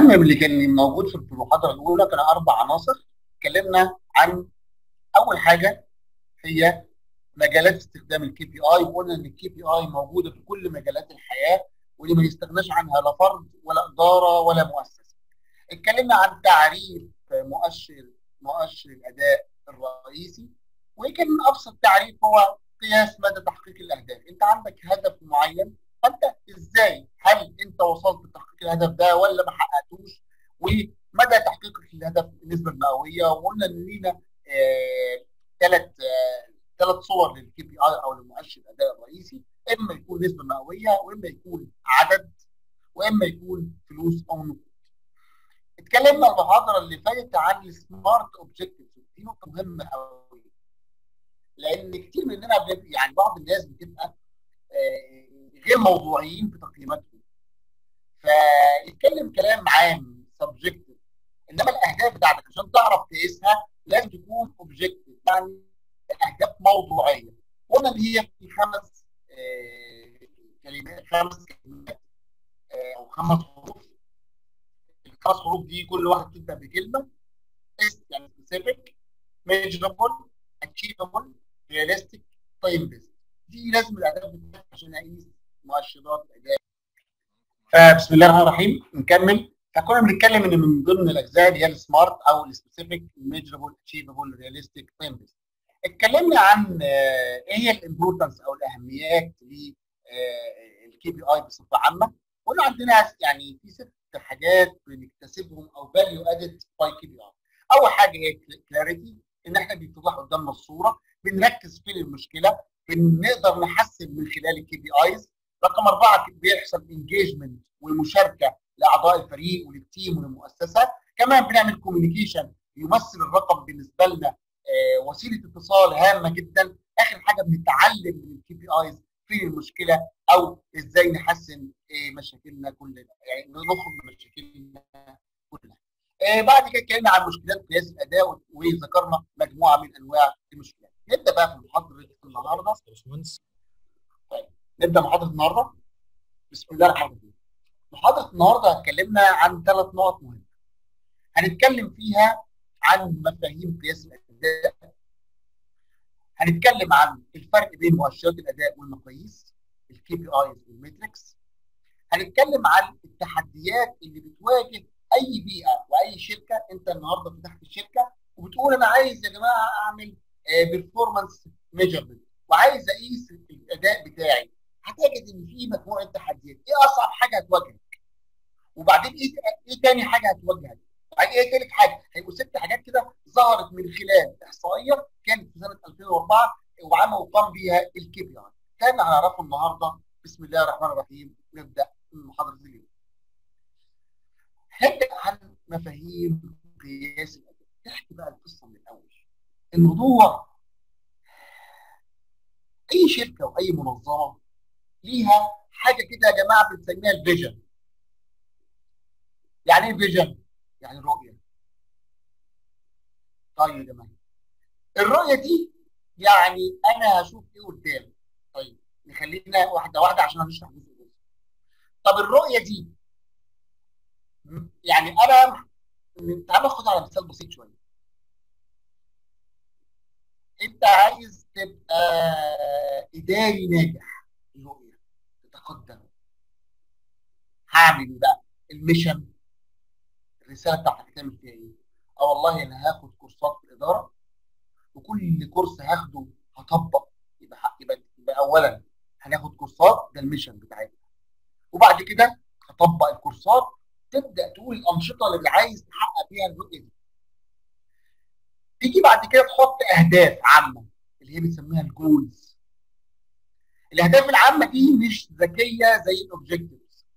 نكمل اللي كان موجود في المحاضره الاولى كان اربع عناصر اتكلمنا عن اول حاجه هي مجالات استخدام الكي بي اي وقلنا ان الكي بي اي موجوده في كل مجالات الحياه واللي ما يستغناش عنها لا فرد ولا اداره ولا مؤسسه. اتكلمنا عن تعريف مؤشر مؤشر الاداء الرئيسي ويمكن ابسط تعريف هو قياس مدى تحقيق الاهداف، انت عندك هدف معين فانت ازاي هل انت وصلت لتحقيق الهدف ده ولا ما حققتوش ومدى تحقيقك للهدف النسبه المئويه وقلنا ان لينا ثلاث ثلاث صور للكي بي اي او لمؤشر الاداء الرئيسي اما يكون نسبه مئويه واما يكون عدد واما يكون فلوس او نقود. اتكلمنا المحاضره اللي فاتت عن السمارت اوبجكتيفز دي نقطه مهمه قوي لان كتير مننا يعني بعض الناس بتبقى غير موضوعيين في تقييماتهم فيتكلم كلام عام سبجكتيف انما الاهداف بتاعتك عشان تعرف تقيسها لازم تكون اوبجكتيف يعني اهداف موضوعيه قلنا ان هي في خمس كلمات خمس كلمات او خمس حروف الخمس حروف دي كل واحد تبدا بكلمه اس يعني سبيسيفيك ميجرابل اتشيفبل رياليستيك تايم بيست دي لازم الاهداف بتاعتك عشان اقيس مؤشرات الاداء فبسم الله الرحمن الرحيم نكمل فكنا بنتكلم ان من ضمن الاجزاء اللي هي السمارت او السبيسيفيك ميجرابل اتشيفبل رياليستيك تايم بيست اتكلمنا عن ايه هي الامبورتنس او الاهميات للكي بي اي بصفه عامه قلنا عندنا يعني في ست حاجات بنكتسبهم او فاليو ادد باي كي بي اي اول حاجه هي كلاريتي ان احنا بيتضح قدامنا الصوره بنركز فين المشكله بنقدر نحسن من خلال الكي بي ايز رقم اربعه بيحصل انجيجمنت والمشاركه لاعضاء الفريق وللتيم وللمؤسسه كمان بنعمل كوميونيكيشن يمثل الرقم بالنسبه لنا آه وسيله اتصال هامه جدا اخر حاجه بنتعلم من الكي بي ايز فين المشكله او ازاي نحسن آه مشاكلنا كلنا يعني نخرج من مشاكلنا كلها آه بعد كده اتكلمنا عن مشكلات قياس الاداء وذكرنا مجموعه من انواع المشكلات نبدا بقى في محاضره النهارده طيب نبدا محاضره النهارده بسم الله الرحمن الرحيم محاضره النهارده اتكلمنا عن ثلاث نقط مهمه هنتكلم فيها عن مفاهيم قياس الاداء هنتكلم عن الفرق بين مؤشرات الاداء والمقاييس الكي بي ايز والميتريكس هنتكلم عن التحديات اللي بتواجه اي بيئه واي شركه انت النهارده فتحت الشركه وبتقول انا عايز يا جماعه اعمل بيرفورمانس ميجرمنت وعايز اقيس الاداء بتاعي هتجد ان في مجموعه تحديات ايه اصعب حاجه هتواجهك وبعدين ايه ايه تاني حاجه هتواجهك وبعدين ايه تالت حاجه هيبقوا ست حاجات كده ظهرت من خلال احصائيه كانت في سنه 2004 وعمل وقام بيها الكي بي اي كان هنعرفه النهارده بسم الله الرحمن الرحيم نبدا محاضره اليوم هنبدا عن مفاهيم قياس الاداء نحكي بقى القصه من الاول الموضوع اي شركه واي منظمه ليها حاجه كده يا جماعه بنسميها الفيجن يعني ايه فيجن؟ يعني رؤيه طيب يا جماعه الرؤيه دي يعني انا هشوف ايه قدام طيب نخلينا واحده واحده عشان هنشرح جزء جزء طب الرؤيه دي يعني انا تعال ناخد على مثال بسيط شويه انت عايز تبقى اداري ناجح الرؤيه تتقدم هعمل بقى الميشن الرساله بتاعتك هتعمل فيها ايه؟ اه والله انا هاخد كورسات في الاداره وكل كورس هاخده هطبق يبقى يبقى, يبقى اولا هناخد كورسات ده الميشن بتاعتنا وبعد كده هطبق الكورسات تبدا تقول الانشطه اللي عايز تحقق بيها الرؤيه دي تيجي بعد كده تحط اهداف عامه اللي هي بنسميها الجولز الاهداف العامه دي مش ذكيه زي الاوبجكتيفز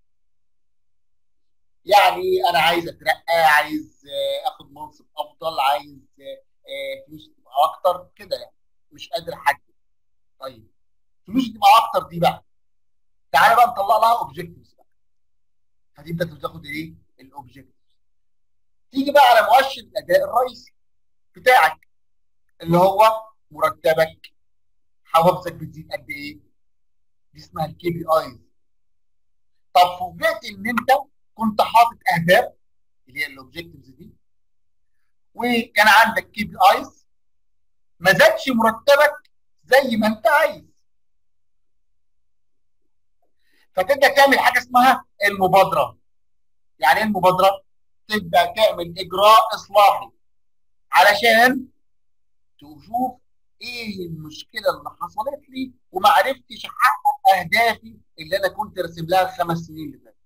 يعني انا عايز اترقى عايز اخد منصب افضل عايز فلوس تبقى اكتر كده يعني مش قادر احدد طيب فلوس تبقى اكتر دي بقى تعالى بقى نطلع لها اوبجكتيفز بقى فتبدا تاخد ايه الاوبجكتيفز تيجي بقى على مؤشر الاداء الرئيسي بتاعك اللي هو مرتبك حوافزك بتزيد قد ايه دي اسمها الكي بي ايز طب فوجئت ان انت كنت حاطط اهداف اللي هي الاوبجكتيفز دي وكان عندك كي بي ايز ما زادش مرتبك زي ما انت عايز فتبدا تعمل حاجه اسمها المبادره يعني ايه المبادره تبدا تعمل اجراء اصلاحي علشان تشوف ايه المشكله اللي حصلت لي وما عرفتش احقق اهدافي اللي انا كنت راسم لها الخمس سنين اللي فاتت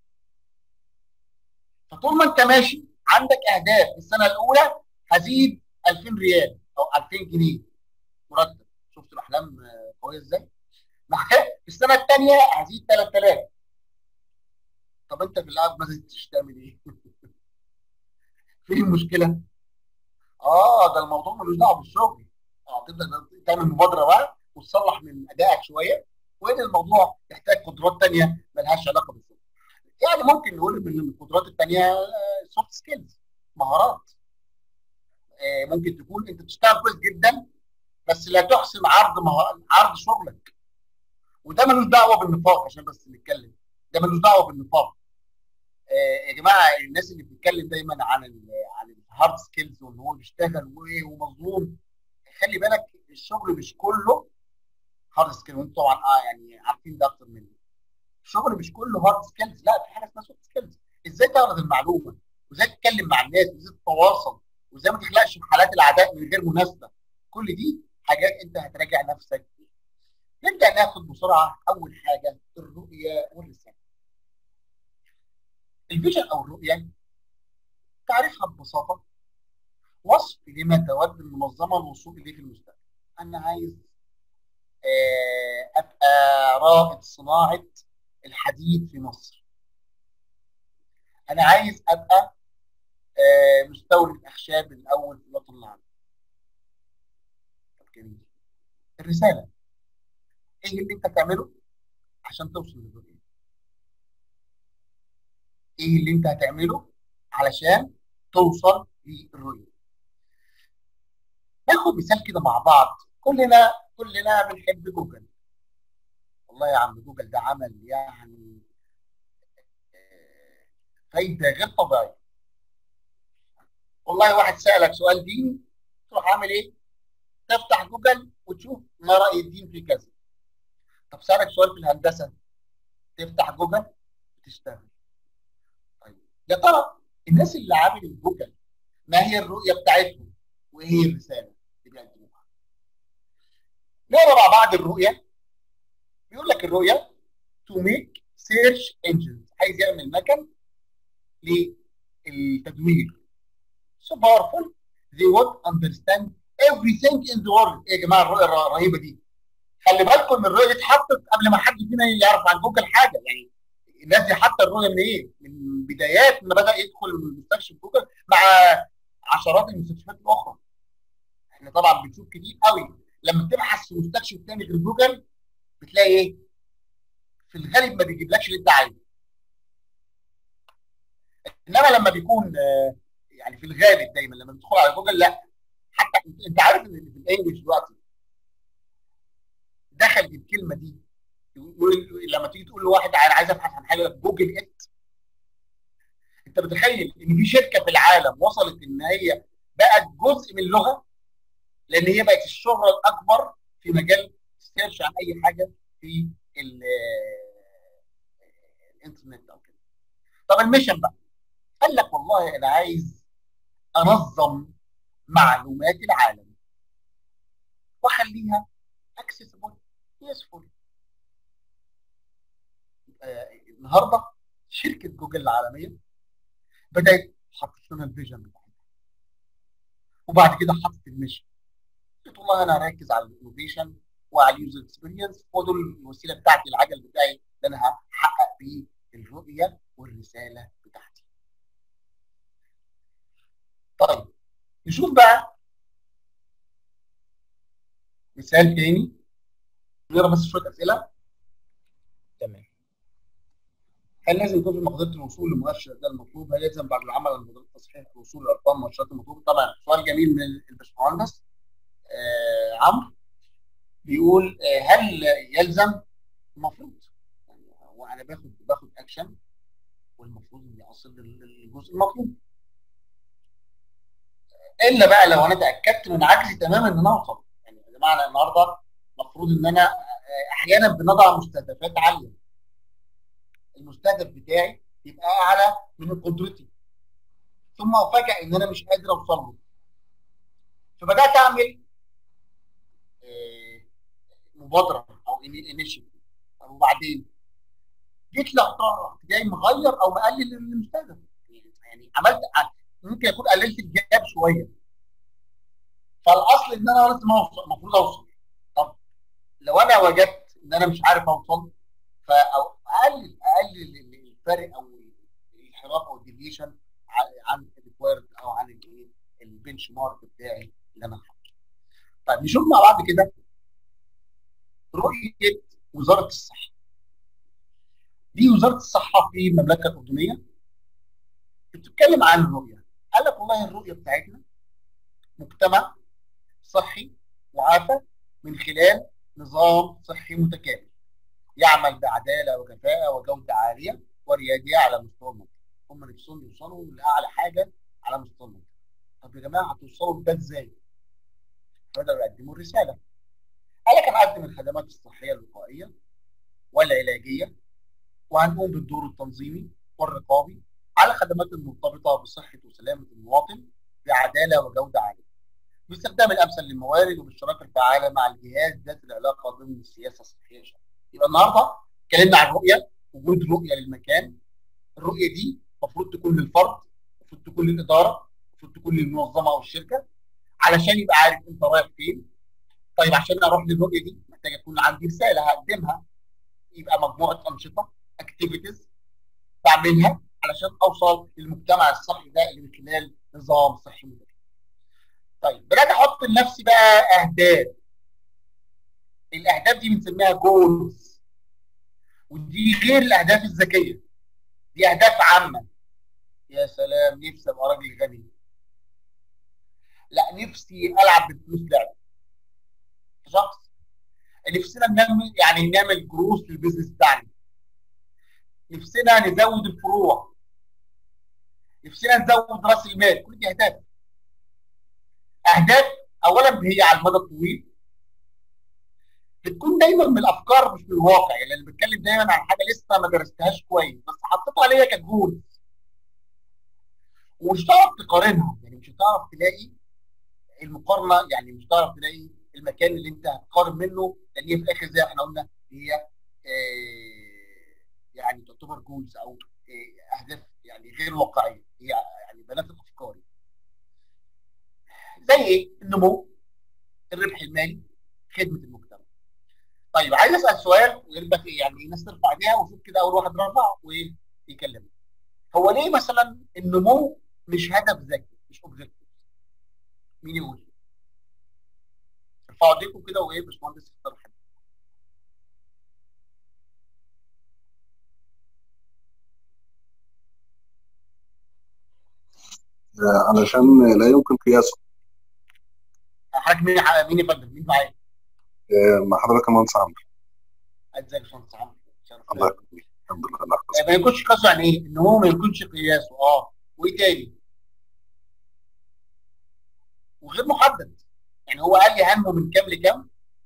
فطول ما انت ماشي عندك اهداف السنه الاولى هزيد 2000 ريال او 2000 جنيه مرتب شفت الاحلام قويه ازاي؟ في السنه الثانيه هزيد 3000 طب انت في الاول ما زدتش تعمل ايه؟ فين المشكله؟ اه ده الموضوع ملوش دعوه بالشغل اه تبدا تعمل مبادره بقى وتصلح من ادائك شويه وان الموضوع يحتاج قدرات ثانيه ملهاش علاقه بالشغل. يعني ممكن نقول ان القدرات الثانيه سوفت سكيلز مهارات آه ممكن تكون انت بتشتغل كويس جدا بس لا تحسن عرض مه... عرض شغلك وده ملوش دعوه بالنفاق عشان بس نتكلم ده ملوش دعوه بالنفاق آه يا جماعه الناس اللي بتتكلم دايما عن ال عن الهارد سكيلز وان هو بيشتغل ومظلوم خلي بالك الشغل مش كله هارد سكيلز وانتوا طبعا اه يعني عارفين ده اكتر مني الشغل مش كله هارد سكيلز لا في حاجه اسمها سوفت سكيلز ازاي تعرض المعلومه وازاي تتكلم مع الناس وازاي تتواصل وازاي ما تخلقش حالات العداء من غير مناسبه كل دي حاجات انت هتراجع نفسك فيها نبدا ناخد بسرعه اول حاجه الرؤيه والرساله الفيجن او الرؤيه تعريفها ببساطه وصف لما تود المنظمه الوصول اليه في المستقبل انا عايز ابقى رائد صناعه الحديد في مصر انا عايز ابقى مستورد الاخشاب الاول في الوطن العربي جميل الرساله ايه اللي انت تعمله عشان توصل للرؤيه ايه اللي انت هتعمله علشان توصل للرؤيه ناخد مثال كده مع بعض كلنا كلنا بنحب جوجل والله يا عم جوجل ده عمل يعني فايده غير طبيعيه والله واحد سالك سؤال ديني تروح عامل ايه؟ تفتح جوجل وتشوف ما راي الدين في كذا طب سالك سؤال في الهندسه تفتح جوجل وتشتغل طيب يا ترى الناس اللي عامل جوجل ما هي الرؤيه بتاعتهم وايه هي الرساله اللي بيقدموها نقرا مع بعض الرؤيه بيقول لك الرؤيه to make search engines عايز يعمل مكن للتدوير so powerful they would understand everything in the world ايه يا جماعه الرؤيه الرهيبه دي خلي بالكم ان الرؤيه دي اتحطت قبل ما حد فينا يعرف عن جوجل حاجه يعني الناس دي حاطه الرؤيه من ايه؟ من بدايات ما بدا يدخل مستكشف جوجل مع عشرات المستشفيات الاخرى. احنا طبعا بنشوف كتير قوي لما بتبحث في مستكشف تاني غير جوجل بتلاقي ايه؟ في الغالب ما بيجيبلكش اللي انت عايزه. انما لما بيكون يعني في الغالب دايما لما بتدخل على جوجل لا حتى انت عارف ان في الانجلش دلوقتي دخل الكلمه دي لما تيجي تقول لواحد انا عايز ابحث عن حاجه جوجل ات انت متخيل ان في شركه في العالم وصلت ان هي بقت جزء من اللغه لان هي بقت الشهره الاكبر في مجال السيرش عن اي حاجه في الانترنت او كده طب الميشن بقى قال لك والله انا عايز انظم معلومات العالم واخليها اكسسبل يسفل النهارده شركه جوجل العالميه بدات حطت لنا الفيجن بتاعتها وبعد كده حطت الميشن قلت والله انا هركز على الانوفيشن وعلى اليوزر اكسبيرينس ودول الوسيله بتاعتي العجل بتاعي اللي انا هحقق بيه الرؤيه والرساله بتاعتي. طيب نشوف بقى مثال تاني نقرا بس شويه اسئله تمام هل لازم يكون في مقدره الوصول لمؤشر ده المطلوب؟ هل يلزم بعد العمل على مقدره تصحيح الوصول لارقام المؤشرات المطلوبه؟ طبعا سؤال جميل من الباشمهندس آه عمرو بيقول آه هل يلزم؟ المفروض يعني وانا باخد باخد اكشن والمفروض اني اصل للجزء المطلوب الا بقى لو انا تاكدت من عجزي تماما ان انا اوصل يعني يا جماعه أنا النهارده المفروض ان انا آه، احيانا بنضع مستهدفات عاليه المستهدف بتاعي يبقى اعلى من قدرتي ثم افاجئ ان انا مش قادر اوصل له فبدات اعمل آه، مبادره او انيشيتيف وبعدين جيت لقطه رحت جاي مغير او مقلل المستهدف يعني عملت ممكن اكون قللت الجاب شويه فالاصل ان انا لازم اوصل المفروض اوصل طب لو انا وجدت ان انا مش عارف اوصل فاقلل اقلل الفرق او الانحراف او الديفيشن عن الريكوايرد او عن الايه البنش مارك بتاعي اللي انا حاطه. طيب نشوف مع بعض كده رؤيه وزاره الصحه. دي وزاره الصحه في المملكه الاردنيه بتتكلم عن الرؤيه. قال لك والله الرؤيه بتاعتنا مجتمع صحي معافى من خلال نظام صحي متكامل يعمل بعداله وكفاءه وجوده عاليه ورياديه على مستوى المنطقه. هم نفسهم يوصلوا لاعلى حاجه على مستوى المنطقه. طب يا جماعه هتوصلوا لده ازاي؟ بدأوا يقدموا الرساله. قال لك هنقدم الخدمات الصحيه الوقائيه والعلاجيه وهنقوم بالدور التنظيمي والرقابي على الخدمات المرتبطه بصحه وسلامه المواطن بعداله وجوده عاليه. باستخدام الامثل للموارد وبالشراكه الفعاله مع الجهات ذات العلاقه ضمن السياسه الصحيه الشامله. يبقى النهارده اتكلمنا عن الرؤيه وجود رؤيه للمكان. الرؤيه دي المفروض تكون للفرد، المفروض تكون للاداره، المفروض تكون للمنظمه او الشركه علشان يبقى عارف انت رايح فين. طيب عشان اروح للرؤيه دي محتاج يكون عندي رساله هقدمها يبقى مجموعه انشطه اكتيفيتيز بعملها علشان اوصل للمجتمع الصحي ده اللي من خلال نظام صحي متكامل. طيب بدات احط لنفسي بقى اهداف. الاهداف دي بنسميها جولز ودي غير الاهداف الذكيه. دي اهداف عامه. يا سلام نفسي ابقى راجل غني. لا نفسي العب بالفلوس لعبه. شخص نفسنا نعمل يعني نعمل جروث في البيزنس بتاعنا. نفسنا نزود الفروع. نفسنا نزود راس المال، كل دي اهداف. اهداف اولا هي على المدى الطويل بتكون دايما من الافكار مش من الواقع يعني اللي بتكلم دايما عن حاجه لسه ما درستهاش كويس بس حطيتها عليها كجول ومش هتعرف تقارنها يعني مش هتعرف تلاقي المقارنه يعني مش هتعرف تلاقي المكان اللي انت هتقارن منه لان هي في الاخر زي ما احنا قلنا هي آه يعني تعتبر جولز او آه اهداف يعني غير واقعيه هي يعني بنات الافكار زي ايه؟ النمو الربح المالي خدمه المجتمع. طيب عايز اسال سؤال ويربك يعني الناس ترفع ايديها وشوف كده اول واحد رفع ويكلمنا. هو ليه مثلا النمو مش هدف ذكي مش اوبجيكتيف؟ مين يقول؟ ارفعوا ايديكم كده وايه باشمهندس اختار حد. علشان لا يمكن قياسه حضرتك مين مين يا فندم؟ مين معايا؟ مع حضرتك يا مهندس عمرو ازيك يا باشمهندس عمرو؟ الله يخليك الحمد لله الله يحفظك ما يكونش قياسه يعني ايه؟ ان هو ما يكونش قياسه اه وايه تاني؟ وغير محدد يعني هو قال لي همه من كام لكام؟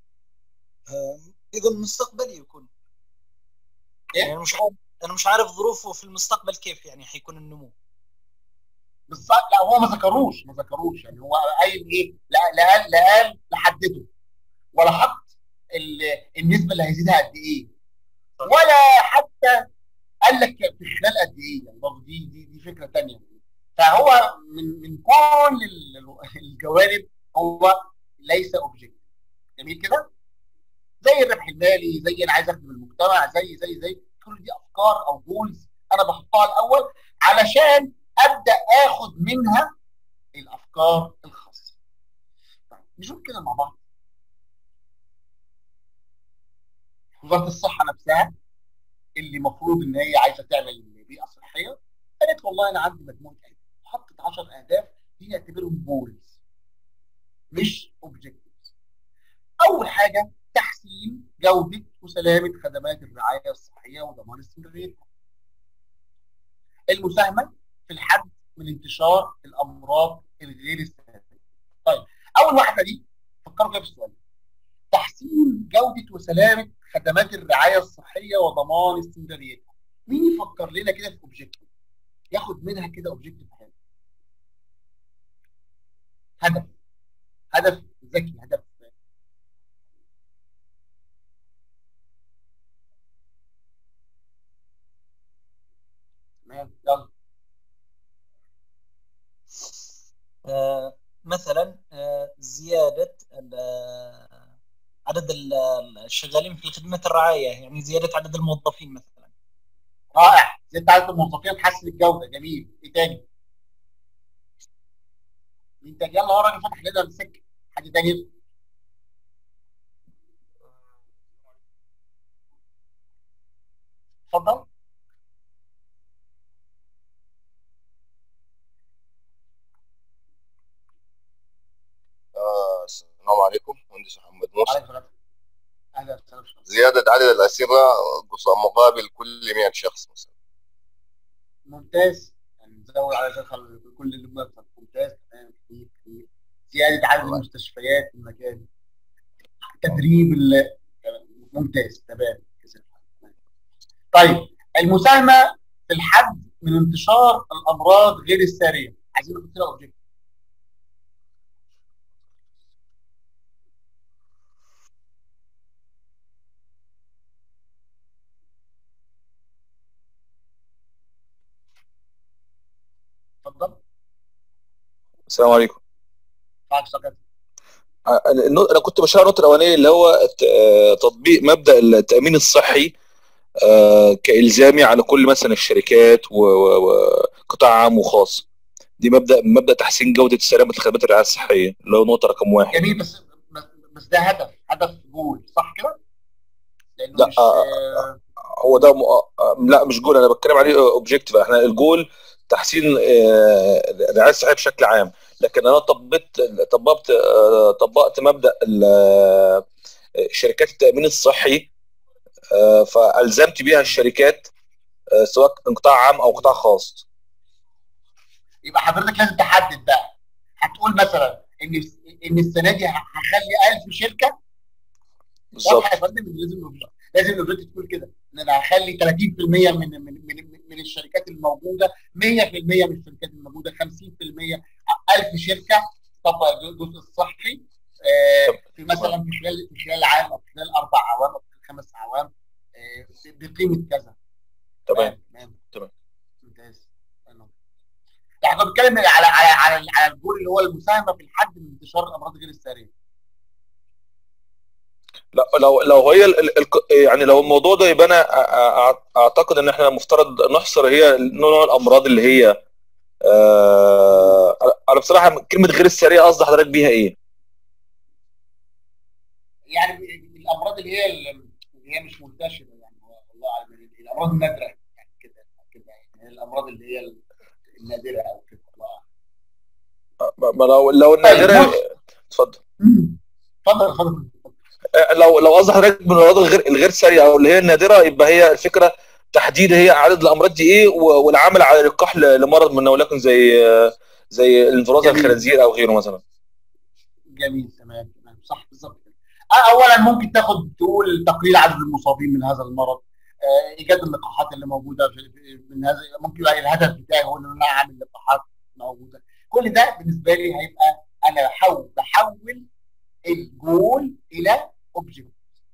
اذا المستقبل يكون إيه؟ يعني أنا مش عارف انا مش عارف ظروفه في المستقبل كيف يعني حيكون النمو بالظبط لا هو ما ذكروش ما ذكروش يعني هو قايل ايه لا لا قال لا قال لحدده ولا حط ال- النسبه اللي هيزيدها قد ايه ولا حتى قال لك في خلال قد ايه يعني برضه دي دي دي فكره ثانيه فهو من من كل ال- الجوانب هو ليس اوبجكت جميل كده زي الربح المالي زي انا عايز اخدم المجتمع زي زي زي كل دي افكار او جولز انا بحطها الاول علشان ابدا اخد منها الافكار الخاصه طيب نشوف كده مع بعض وزاره الصحه نفسها اللي المفروض ان هي عايزه تعمل بيئه صحيه قالت والله انا عندي مجموعه اهداف حطت 10 اهداف دي نعتبرهم جولز مش اوبجكتيفز اول حاجه تحسين جوده وسلامه خدمات الرعايه الصحيه وضمان استمراريتها المساهمه في الحد من انتشار الامراض الغير السامه اول واحده دي فكروا كده في السؤال تحسين جوده وسلامه خدمات الرعايه الصحيه وضمان استمراريتها مين يفكر لنا كده في اوبجيكتيف ياخد منها كده اوبجيكتيف حلو هدف هدف ذكي هدف تمام يلا آه، مثلا آه، زيادة ال- آه، عدد ال- الشغالين في خدمة الرعاية يعني زيادة عدد الموظفين مثلا رائع زيادة عدد الموظفين تحسن الجوده جميل ايه تاني؟ انت يلا هو راجل فتح لنا السكه حاجه تاني اتفضل آه، السلام عليكم مهندس محمد موسى عليك السلام اهلا وسهلا زيادة عدد الأسرة قص- مقابل كل 100 شخص مثلا ممتاز يعني نزود على دخل كل اللي بنفسك ممتاز تمام كتير كتير زياده عدد الله. المستشفيات في المكان تدريب ال- ممتاز تمام طيب المساهمه في الحد من انتشار الامراض غير الساريه عايزين نحط لها اوبجيكت اتفضل السلام عليكم معك سكت آه، النو- انا كنت بشرح النقطه الاولانيه اللي هو الت- آه، تطبيق مبدا التامين الصحي آه، كالزامي على كل مثلا الشركات و- و- وقطاع عام وخاص دي مبدا مبدا تحسين جوده سلامه الخدمات الرعايه الصحيه اللي هو نقطه رقم واحد جميل بس بس, بس ده هدف هدف جول صح كده؟ لانه لا، مش آه، آه، هو ده م... آه، لا مش جول انا بتكلم عليه اوبجيكتيف احنا الجول تحسين آه، الرعايه الصحيه بشكل عام لكن انا طبقت طبقت آه، طبقت مبدا ال- آه، شركات التامين الصحي آه، فالزمت بيها الشركات آه، سواء كان قطاع عام او قطاع خاص يبقى حضرتك لازم تحدد بقى هتقول مثلا ان ان السنه دي هخلي 1000 شركه بالظبط واضحه يا فندم إن لازم لازم الاوبجيكتيف تقول كده ان انا هخلي 30% من من من, من الشركات الموجوده 100% من الشركات الموجوده 50% 1000 شركه طبق الجزء الصحي آه، في مثلا في خلال في خلال عام او في خلال اربع اعوام او في خلال خمس اعوام آه، بقيمه كذا تمام تمام تمام. ممتاز تمام. يعني كنا بنتكلم على على على على الجول اللي هو المساهمه في الحد من انتشار الامراض غير الساريه لا لو لو هي ال- ال- الك- يعني لو الموضوع ده يبقى انا أ- أ- اعتقد ان احنا مفترض نحصر هي نوع الامراض اللي هي آه، انا بصراحه كلمه غير السريه قصد حضرتك بيها ايه؟ يعني الامراض اللي هي اللي هي مش منتشره يعني والله اعلم الامراض النادره يعني كده كده يعني الامراض اللي هي النادره او كده الله أعلم. ما ما لو لو النادره بص. اتفضل اتفضل اتفضل آه، لو لو قصد حضرتك من الامراض الغير الغير سريه او اللي هي النادره يبقى هي الفكره تحديد هي عدد الامراض دي ايه و- والعمل على اللقاح ل- لمرض من ولكن زي آه، زي الانفلونزا جميل. الخنازير او غيره مثلا جميل تمام تمام صح بالظبط كده آه، اولا ممكن تاخد تقول تقليل عدد المصابين من هذا المرض آه، ايجاد اللقاحات اللي موجوده في في- من هذا ممكن يبقى الهدف بتاعي هو ان انا اعمل لقاحات موجوده كل ده بالنسبه لي هيبقى انا بحول بحول الجول الى اوبجكت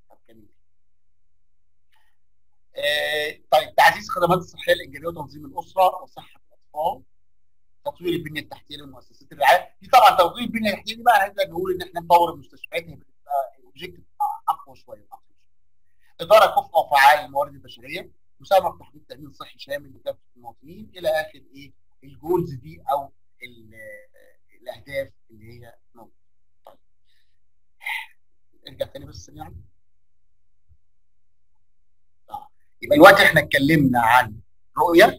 طيب تعزيز خدمات الصحيه الايجابيه وتنظيم الاسره وصحه الاطفال تطوير البنيه التحتيه لمؤسسات الرعايه دي طبعا تطوير البنيه التحتيه دي بقى هنبدا نقول ان احنا نطور المستشفيات هي بتبقى الاوبجيكتيف اقوى شويه اقوى شويه اداره كفء وفعال للموارد البشريه مساهمه في تحديد تامين صحي شامل لكافه المواطنين الى اخر ايه الجولز دي او ال- الاهداف اللي هي موجوده طيب ارجع تاني بس سريعا آه. يبقى دلوقتي احنا اتكلمنا عن رؤيه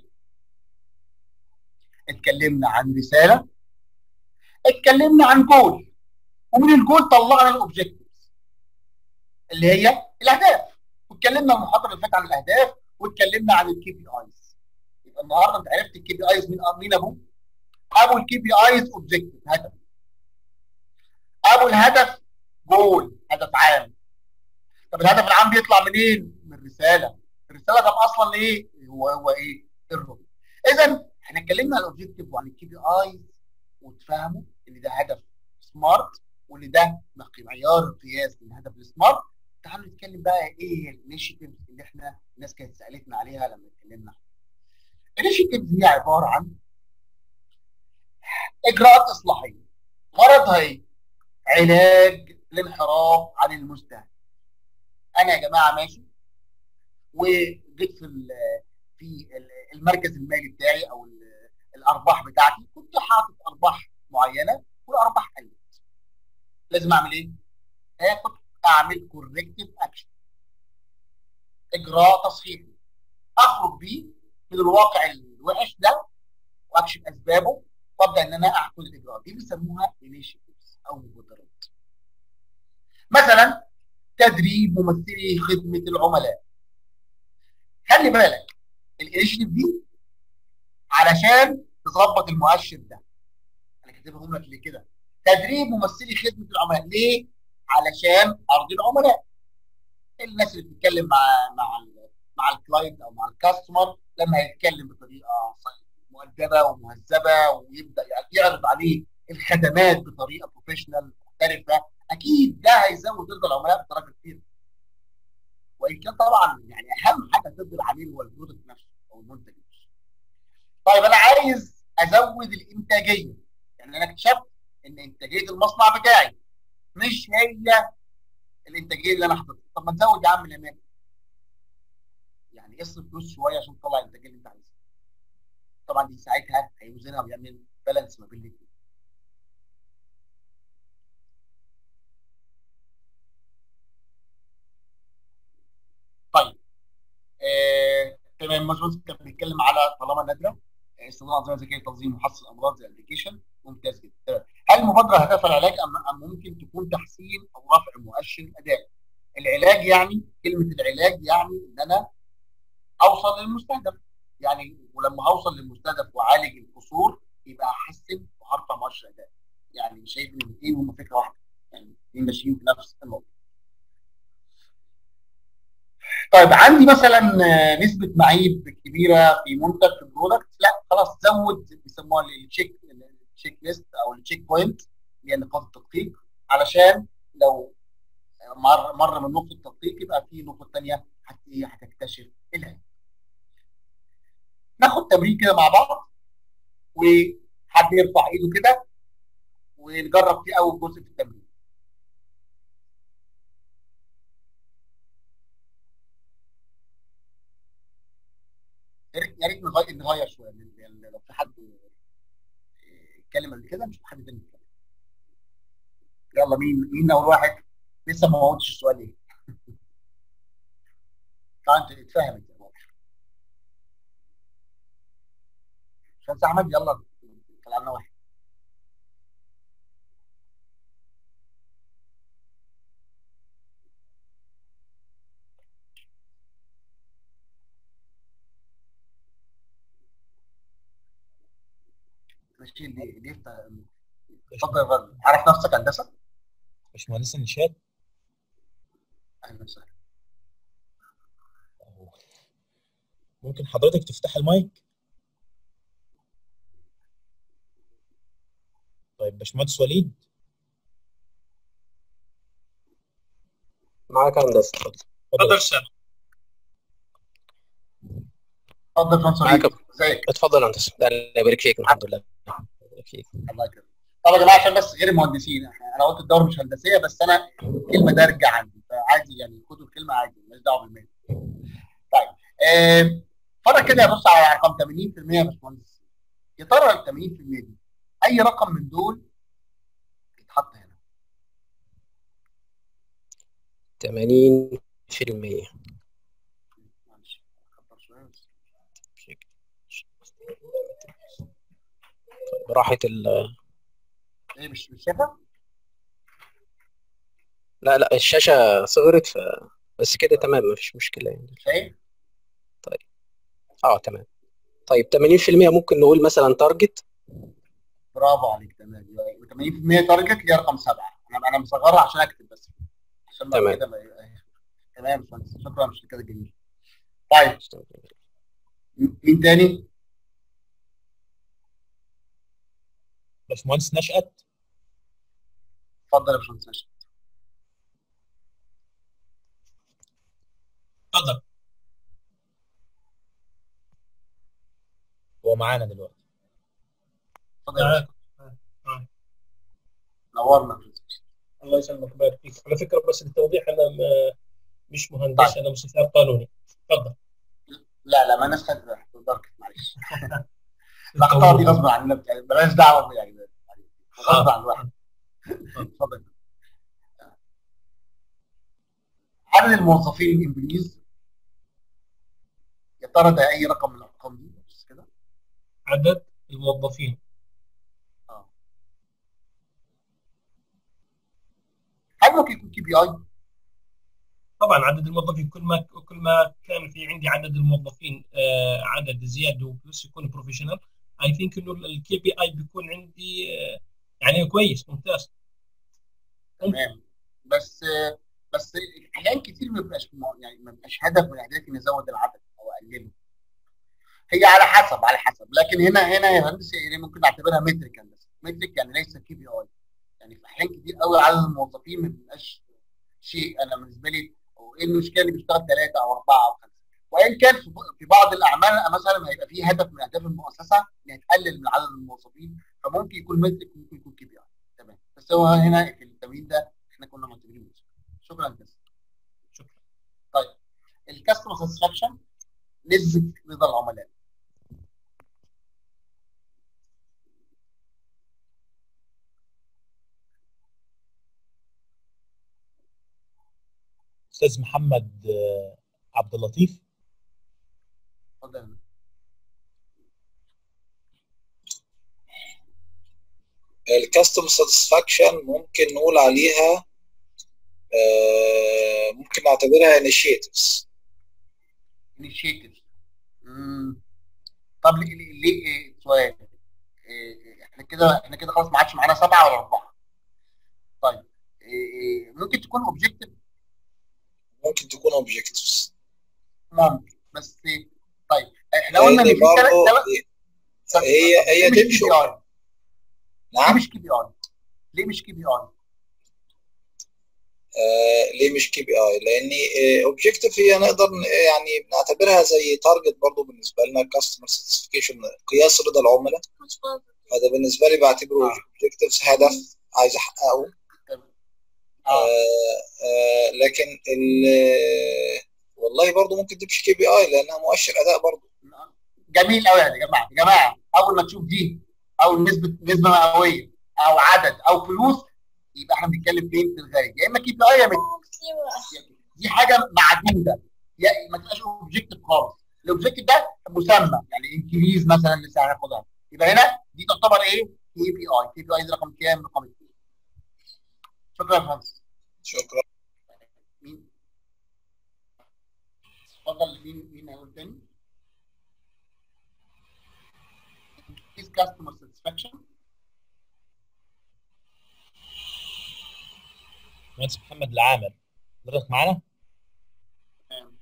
اتكلمنا عن رساله اتكلمنا عن جول ومن الجول طلعنا الاوبجكتيفز اللي هي الاهداف واتكلمنا المحاضره اللي فاتت عن الاهداف واتكلمنا عن الكي بي ايز يبقى النهارده انت عرفت الكي بي ايز مين مين ابوه ابو الكي بي ايز اوبجكتيف هدف ابو الهدف جول هدف عام طب الهدف العام بيطلع منين؟ من الرساله الرساله طب اصلا ايه؟ هو هو ايه؟ الرؤيه اذا احنا اتكلمنا عن الاوبجيكتيف وعن الكي بي اي وتفهموا ان ده هدف سمارت وان ده معيار قياس للهدف السمارت تعالوا نتكلم بقى ايه الانيشيتيفز اللي احنا الناس كانت سالتنا عليها لما اتكلمنا الانيشيتيفز هي عباره عن اجراءات اصلاحيه غرضها ايه؟ علاج الانحراف عن المستهدف انا يا جماعه ماشي وجيت في في المركز المالي بتاعي او الارباح بتاعتي كنت حاطط ارباح معينه والارباح قلت لازم اعمل ايه؟ اخد اعمل كوركتيف اكشن اجراء تصحيحي اخرج بيه من الواقع الوحش ده واكشف اسبابه وابدا ان انا اخد الاجراءات دي بيسموها انيشيتيفز او مبادرات مثلا تدريب ممثلي خدمه العملاء خلي بالك الانيشيتيف دي علشان تظبط المؤشر ده انا كاتبهم لك ليه كده تدريب ممثلي خدمه العملاء ليه علشان ارضي العملاء الناس اللي بتتكلم مع مع ال مع الكلاينت او مع الكاستمر لما يتكلم بطريقه مؤدبه ومهذبه ويبدا يعرض عليه الخدمات بطريقه بروفيشنال محترفه اكيد ده هيزود رضا العملاء بدرجه كبيره وان كان طبعا يعني اهم حاجه ترضي العميل هو البرودكت نفسه او المنتج نفسه طيب انا عايز ازود الانتاجيه يعني انا اكتشفت ان انتاجيه المصنع بتاعي مش هي الانتاجيه اللي انا حاططها طب ما تزود يا عم الامان يعني اصرف فلوس شويه عشان تطلع الانتاجيه اللي انت عايزها طبعا دي ساعتها هيوزنها ويعمل بالانس ما بين الاثنين طيب آه، تمام باشمهندس كان بيتكلم على طالما نادره استخدام انظمه ذكيه لتنظيم محصل الامراض زي الابلكيشن ممتاز جدا تمام هل المبادره هدفها العلاج ام ام ممكن تكون تحسين او رفع مؤشر الاداء؟ العلاج يعني كلمه العلاج يعني ان انا اوصل للمستهدف يعني ولما اوصل للمستهدف واعالج القصور يبقى احسن وهرفع مؤشر الاداء يعني مش شايف ان الاثنين هم فكره واحده يعني الاثنين ماشيين في نفس النقطه طيب عندي مثلا نسبه معيب كبيره في منتج في البرودكت لا خلاص زود بيسموها التشيك التشيك ليست او التشيك بوينت اللي هي نقاط التدقيق علشان لو مر مر من نقطه التدقيق يبقى في نقطه ثانيه هتكتشف العيب. ناخد تمرين كده مع بعض وحد يرفع ايده كده ونجرب فيه اول جزء في التمرين. يا ريت نغير نغير شويه يعني لو في حد اتكلم قبل كده مش حد تاني يتكلم يلا مين مين اول واحد لسه ما قلتش السؤال ايه طبعا انت اتفهم انت شمس احمد يلا طلع لنا واحد ماشي اللي اللي يفتح اتفضل يا فندم عارف نفسك هندسه؟ باشمهندس نشاد اهلا وسهلا ممكن حضرتك تفتح المايك طيب باشمهندس وليد معاك هندسه اتفضل سامع اتفضل يا فندم معاك ازيك؟ اتفضل هندسه لا الله يبارك فيك الحمد لله الله يبارك فيك الله يكرمك طب يا جماعه عشان بس غير المهندسين انا قلت الدوره مش هندسيه بس انا الكلمه دارجه عندي فعادي يعني خدوا الكلمه عادي ماليش دعوه بالمال طيب آه، اتفرج كده بص على رقم 80% يا باشمهندس يا ترى ال 80% دي اي رقم من دول يتحط هنا 80% معلش اكبر شويه بس راحة ال ايه مش مش شايفها؟ لا لا الشاشة صغرت ف بس كده تمام مفيش مشكلة يعني شايف؟ اه تمام طيب 80% ممكن نقول مثلا تارجت برافو عليك تمام يبقى 80% تارجت اللي هي رقم سبعه انا انا مصغرها عشان اكتب بس عشان بعد تمام. كده ما يبقى- تمام يا باشمهندس شكرا مش كده جميل طيب م- مين تاني؟ باشمهندس نشأت اتفضل يا باشمهندس نشأت. تفضل هو معانا دلوقتي اتفضل يا معاك. باشمهندس. معاك. نورنا يا باشمهندس. الله يسلمك ويبارك فيك على فكره بس للتوضيح انا م- مش مهندس طيب. انا مستشار قانوني تفضل لا لا ما ناس خدت دارك معلش الاخطاء دي غصب عننا بتاع- بلاش دعوه يعني غصب عن الواحد اتفضل عدد الموظفين الانجليز يا ترى ده اي رقم من الارقام دي بس كده عدد الموظفين هل ممكن يكون كي بي اي؟ طبعا عدد الموظفين كل ما كل ما كان في عندي عدد الموظفين آه، عدد زياده وبلس يكون بروفيشنال اي ثينك انه الكي بي اي بيكون عندي آه، يعني كويس ممتاز تمام بس بس احيان كتير ما بيبقاش يعني ما بيبقاش هدف من اهدافي اني ازود العدد او اقلله هي على حسب على حسب لكن هنا هنا يا مهندس يعني ممكن نعتبرها مترك بس مترك يعني ليس كي بي اي يعني في احيان كتير قوي عدد الموظفين ما بيبقاش شيء انا بالنسبه لي هو ايه المشكله اللي بيشتغل ثلاثه او اربعه او خمسه وان كان في في بعض الاعمال مثلا هيبقى فيه هدف من اهداف المؤسسه انها تقلل من عدد الموظفين فممكن يكون مترك وممكن يكون كي بي اي تمام بس هو هنا في التمرين ده احنا كنا معتبرينه شكرا جزيلا شكرا طيب الكاستمر ساتسفاكشن نسبه رضا العملاء استاذ محمد آه، عبد اللطيف اتفضل الكاستمر ساتسفاكشن ممكن نقول عليها آه، ممكن نعتبرها انيشيتيفز انيشيتيف طب ليه ليه ليه- إيه، سؤال إيه، احنا كده احنا كده خلاص ما عادش معانا سبعه ولا اربعه طيب إيه، ممكن تكون اوبجيكتيف ممكن تكون اوبجكتيفز ممكن بس طيب احنا قلنا ان في ثلاث ثلاث هي هي مش كي تمشي بي اي ليه نعم مش كي بي اي ليه مش كي بي اي آه ليه مش كي بي اي لان اوبجكتيف هي نقدر ن- يعني بنعتبرها زي تارجت برضو بالنسبه لنا كاستمر ساتسفيكيشن قياس رضا العملاء هذا بالنسبه لي بعتبره آه. اوبجكتيفز هدف عايز احققه اه آه آه لكن ال والله برضو ممكن تمشي كي بي اي لانها مؤشر اداء برضو جميل قوي يا جماعه يا جماعه اول ما تشوف دي او نسبه نسبه مئويه او عدد او فلوس يبقى احنا بنتكلم فين في الغالب يا اما كي بي اي يا متر دي حاجه معدوده يا ما تبقاش اوبجيكتيف خالص الاوبجيكتيف ده مسمى يعني انكريز مثلا لسه هناخدها يبقى هنا دي تعتبر ايه؟ كي بي اي كي بي اي رقم كام؟ رقم اثنين شكرا يا فندم شكرا مين؟ اتفضل مين مين هيقول تاني؟ Increase customer satisfaction مهندس محمد العامر حضرتك معانا؟ تمام.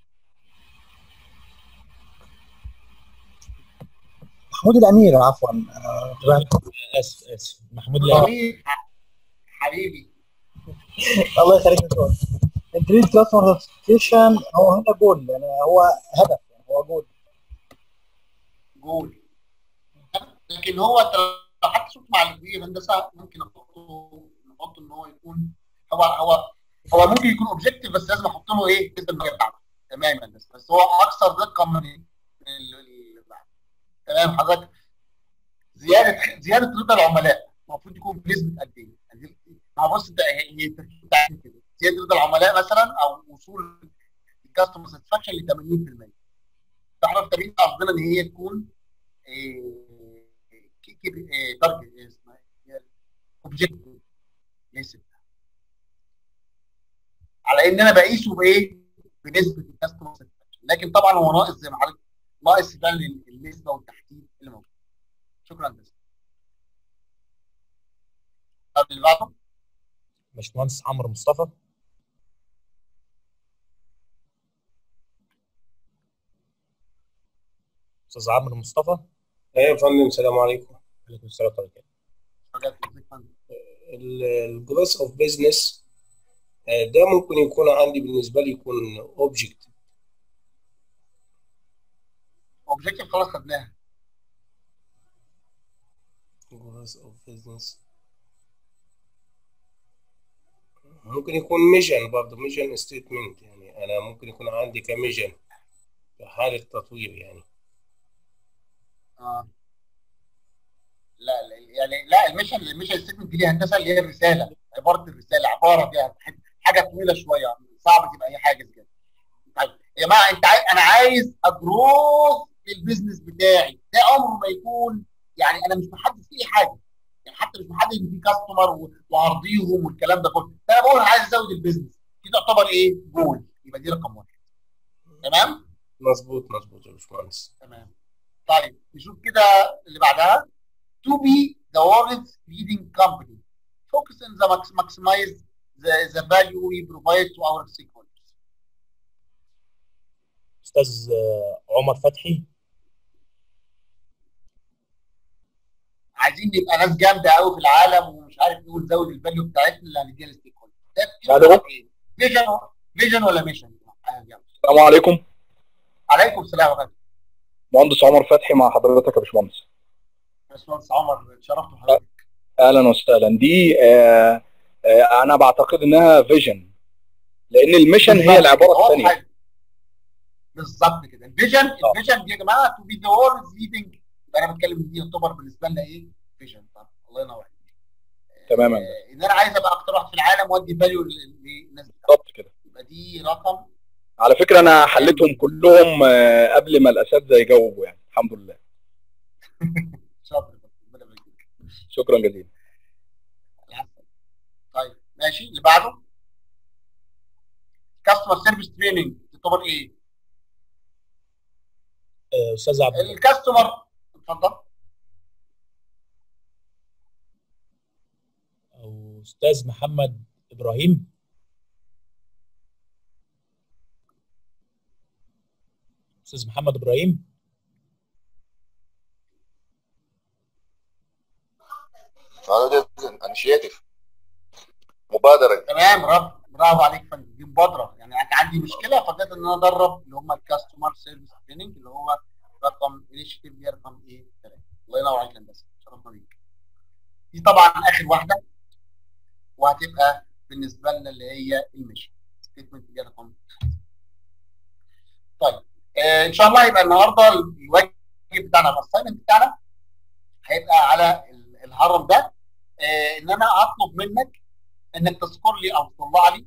محمود الامير عفوا آه، اسف اسف محمود العامر حبيبي حبيبي الله يخليك يا دكتور انكريز كاستمر ساتسفيكشن هو هنا جول يعني هو هدف يعني هو جول جول لكن هو انت لو حتى شفت مع الكبير هندسه ممكن نحطه نحط ان هو يكون هو هو هو ممكن يكون اوبجيكتيف بس لازم احط له ايه نسبه المية بتاعته تمام يا هندسه بس هو اكثر دقه من ال- ال- ال- تمام حضرتك زياده زياده رضا العملاء المفروض يكون بنسبه قد ايه؟ يعني ما هو بص انت هي التركيب بتاعتي كده زياده رضا العملاء مثلا او وصول الكاستمر ساتسفاكشن ل 80% فاحنا في تمرين قصدنا ان هي تكون تارجت اسمها اوبجيكتيف نسب على ان انا بقيسه بايه؟ بنسبه الكاستمر ساتسفاكشن لكن طبعا هو ناقص زي ما حضرتك ناقص ده النسبه والتحديد اللي موجود شكرا جزيلا طب اللي بعده باشمهندس عمرو مصطفى استاذ عمرو مصطفى ايوه يا فندم السلام عليكم عليكم السلام ورحمه الله الجروس اوف بزنس ده ممكن يكون عندي بالنسبه لي يكون اوبجكت اوبجيكتيف خلاص خدناها جروس اوف بزنس ممكن يكون ميشن برضه ميشن ستيتمنت يعني انا ممكن يكون عندي كميشن في حاله تطوير يعني اه لا لا يعني لا الميشن الميشن ستيتمنت دي هندسه اللي هي الرساله عباره الرساله عباره فيها حاجه طويله شويه صعب تبقى هي حاجه كده طيب يا جماعه انت عاي... انا عايز اجروث البيزنس بتاعي ده عمره ما يكون يعني انا مش محدد فيه حاجه يعني حتى مش محدد ان في كاستمر وارضيهم والكلام ده كله انا بقول انا عايز ازود البيزنس دي تعتبر ايه جول يبقى دي رقم واحد تمام مظبوط مظبوط يا باشمهندس تمام طيب نشوف كده اللي بعدها to be the world's leading company focus on the max maximize the, the value we provide to our stakeholders استاذ عمر فتحي عايزين نبقى ناس جامده قوي في العالم ومش عارف ايه ونزود الفاليو بتاعتنا اللي هنديها للستيك هولدر ده فيجن فيجن ولا ميشن السلام عليكم عليكم السلام ورحمه مهندس عمر فتحي مع حضرتك يا باشمهندس باشمهندس عمر اتشرفت بحضرتك اهلا وسهلا دي آه آه انا بعتقد انها فيجن لان الميشن هي العباره الثانيه بالظبط كده الفيجن الفيجن دي يا جماعه تو بي ذا وورلد ليدنج يبقى انا بتكلم دي يعتبر بالنسبه لنا ايه فيجن طب الله ينور عليك تماما آه ان انا عايز ابقى اكتر واحد في العالم وادي فاليو للناس بالظبط كده يبقى دي رقم على فكره انا حليتهم كلهم آه قبل ما الاساتذه يجاوبوا يعني الحمد لله شاطر شكرا جزيلا طيب ماشي اللي بعده كاستمر سيرفيس تريننج تعتبر ايه؟ استاذ عبد الكاستمر اتفضل او استاذ محمد ابراهيم استاذ محمد ابراهيم هذا انشيتيف مبادره تمام رب برافو عليك فندم دي مبادره يعني انا عندي مشكله فبدات ان انا ادرب اللي هم الكاستمر سيرفيس تريننج اللي هو رقم انيشيتيف دي رقم ايه؟ ثلاثه الله ينور عليك هندسه شرفنا بيك دي طبعا اخر واحده وهتبقى بالنسبه لنا اللي هي الميشن ستيتمنت دي رقم طيب آه ان شاء الله يبقى النهارده الواجب بتاعنا الاساينمنت بتاعنا هيبقى على الهرم ده آه ان انا هطلب منك انك تذكر لي او تطلع لي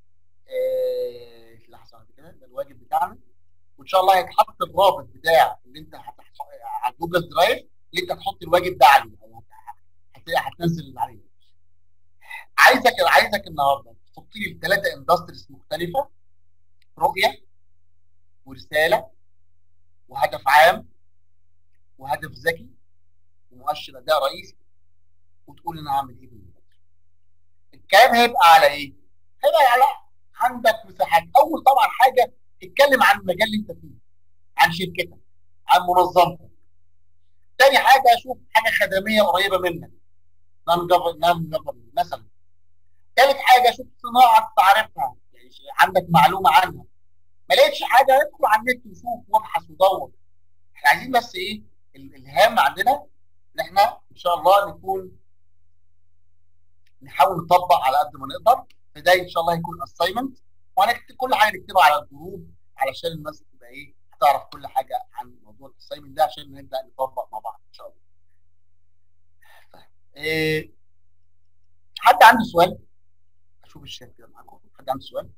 آه لحظه كده ده الواجب بتاعنا وان شاء الله هيتحط الرابط بتاع اللي انت هتحط على جوجل درايف اللي انت هتحط الواجب ده عليه او هتنزل عليه عايزك عايزك النهارده تحط لي ثلاثه اندستريز مختلفه رؤيه ورساله وهدف عام وهدف ذكي ومؤشر اداء رئيسي وتقول انا هعمل ايه بالمبادره الكلام هيبقى على ايه؟ هيبقى على عندك مساحات اول طبعا حاجه اتكلم عن المجال اللي انت فيه عن شركتك عن منظمتك تاني حاجه اشوف حاجه خدميه قريبه منك نون نون مثلا ثالث حاجه اشوف صناعه تعرفها يعني عندك معلومه عنها ما لقيتش حاجه ادخل على النت وشوف وابحث ودور احنا عايزين بس ايه الهام عندنا ان احنا ان شاء الله نكون نحاول نطبق على قد ما نقدر فده ان شاء الله هيكون اساينمنت وهنكتب كل حاجه نكتبها على الجروب علشان الناس تبقى ايه تعرف كل حاجه عن موضوع الاساينمنت ده عشان نبدا نطبق مع بعض ان شاء الله. طيب إيه حد عنده سؤال؟ اشوف الشات كده معاكم حد عنده سؤال؟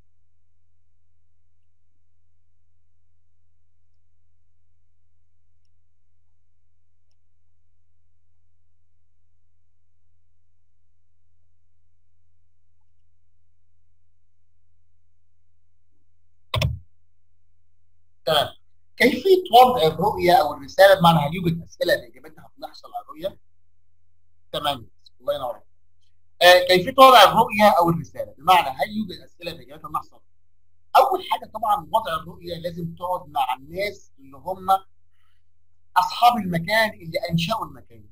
تمام كيفيه وضع الرؤيه او الرساله بمعنى هل يوجد اسئله لاجابتها بنحصل على الرؤيه؟ تمام الله ينور آه، كيفيه وضع الرؤيه او الرساله بمعنى هل يوجد اسئله باجابتها نحصل اول حاجه طبعا وضع الرؤيه لازم تقعد مع الناس اللي هم اصحاب المكان اللي انشأوا المكان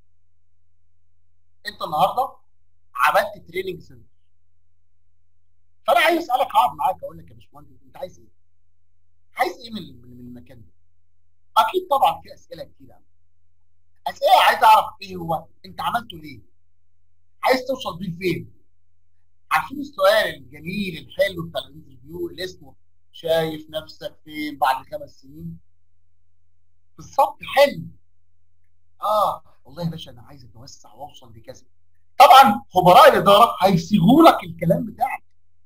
انت النهارده عملت تريننج سنتر فانا عايز اسالك اقعد معاك اقول لك يا باشمهندس انت عايز ايه؟ عايز ايه من من من المكان ده؟ اكيد طبعا في اسئله كتير قوي اسئله عايز اعرف ايه هو انت عملته ليه؟ عايز توصل بيه لفين؟ عارفين السؤال الجميل الحلو بتاع الانترفيو اللي اسمه شايف نفسك فين بعد خمس سنين؟ بالظبط حلم اه والله يا باشا انا عايز اتوسع واوصل لكذا طبعا خبراء الاداره هيصيغوا لك الكلام بتاعك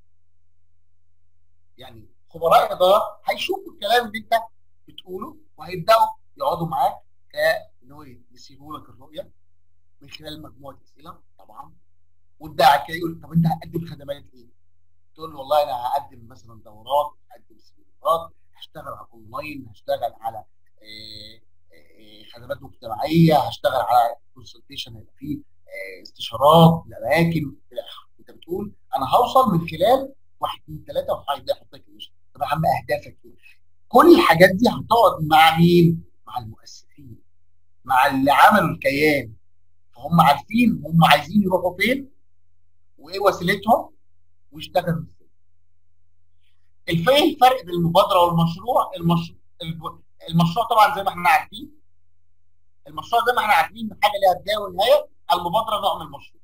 يعني خبراء الاداره هيشوفوا الكلام اللي انت بتقوله وهيبداوا يقعدوا معاك ان هو يصيغوا لك الرؤيه من خلال مجموعه اسئله طبعا وتدعك كده يقول طب انت هتقدم خدمات ايه؟ تقول له والله انا هقدم مثلا دورات هقدم سيمينارات هشتغل على اونلاين هشتغل على آه، آه، خدمات مجتمعيه هشتغل على كونسلتيشن هيبقى فيه آه، استشارات لاماكن الى اخره انت بتقول انا هوصل من خلال واحد اثنين ثلاثه وهيبدا يحط لك الليست. طب يا عم اهدافك ايه؟ كل الحاجات دي هتقعد مع مين؟ مع المؤسسين مع اللي عملوا الكيان فهم عارفين هم عايزين يروحوا فين وايه وسيلتهم ويشتغلوا ازاي. الف- ايه الفرق بين المبادره والمشروع؟ المشروع المشروع طبعا زي ما احنا عارفين المشروع زي ما احنا عارفين حاجه ليها بدايه ونهايه المبادره نوع من المشروع.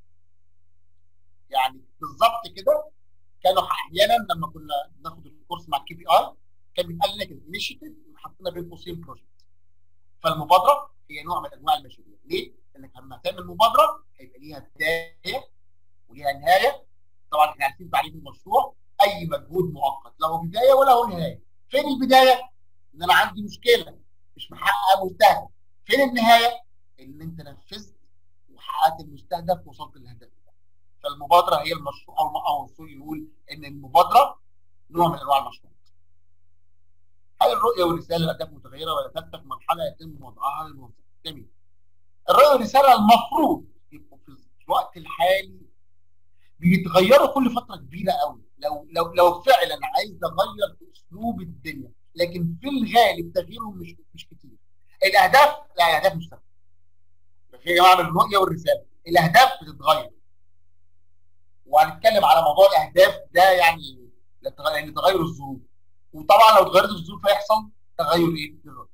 يعني بالظبط كده كانوا احيانا لما كنا بناخد الكورس مع الكي بي اي كان بيتقال لنا كده انيشيتيف وحطينا بين قوسين بروجكت. فالمبادره هي نوع من انواع المشاريع، ليه؟ لانك لما تعمل مبادره هيبقى ليها بدايه وليها نهايه طبعا احنا عارفين تعريف المشروع اي مجهود مؤقت له بدايه وله نهايه. فين البدايه؟ ان انا عندي مشكله مش محقق مستهدف. فين النهايه؟ ان انت نفذت وحققت المستهدف ووصلت للهدف بتاعك. فالمبادره هي المشروع او او سوري نقول ان المبادره نوع من انواع المشروع. هل الرؤيه والرساله الاهداف متغيره ولا ثابته في مرحله يتم وضعها للموظف؟ جميل. الرؤيه والرساله المفروض يبقوا في الوقت الحالي بيتغيروا كل فتره كبيره قوي لو لو لو فعلا عايز اغير في اسلوب الدنيا لكن في الغالب تغييرهم مش مش كتير. الاهداف لا الاهداف مش ثابته. في جماعه من الرؤيه والرساله الاهداف بتتغير. وهنتكلم على موضوع الاهداف ده يعني يعني تغير الظروف وطبعا لو اتغيرت الظروف هيحصل تغير ايه؟ للرؤيه.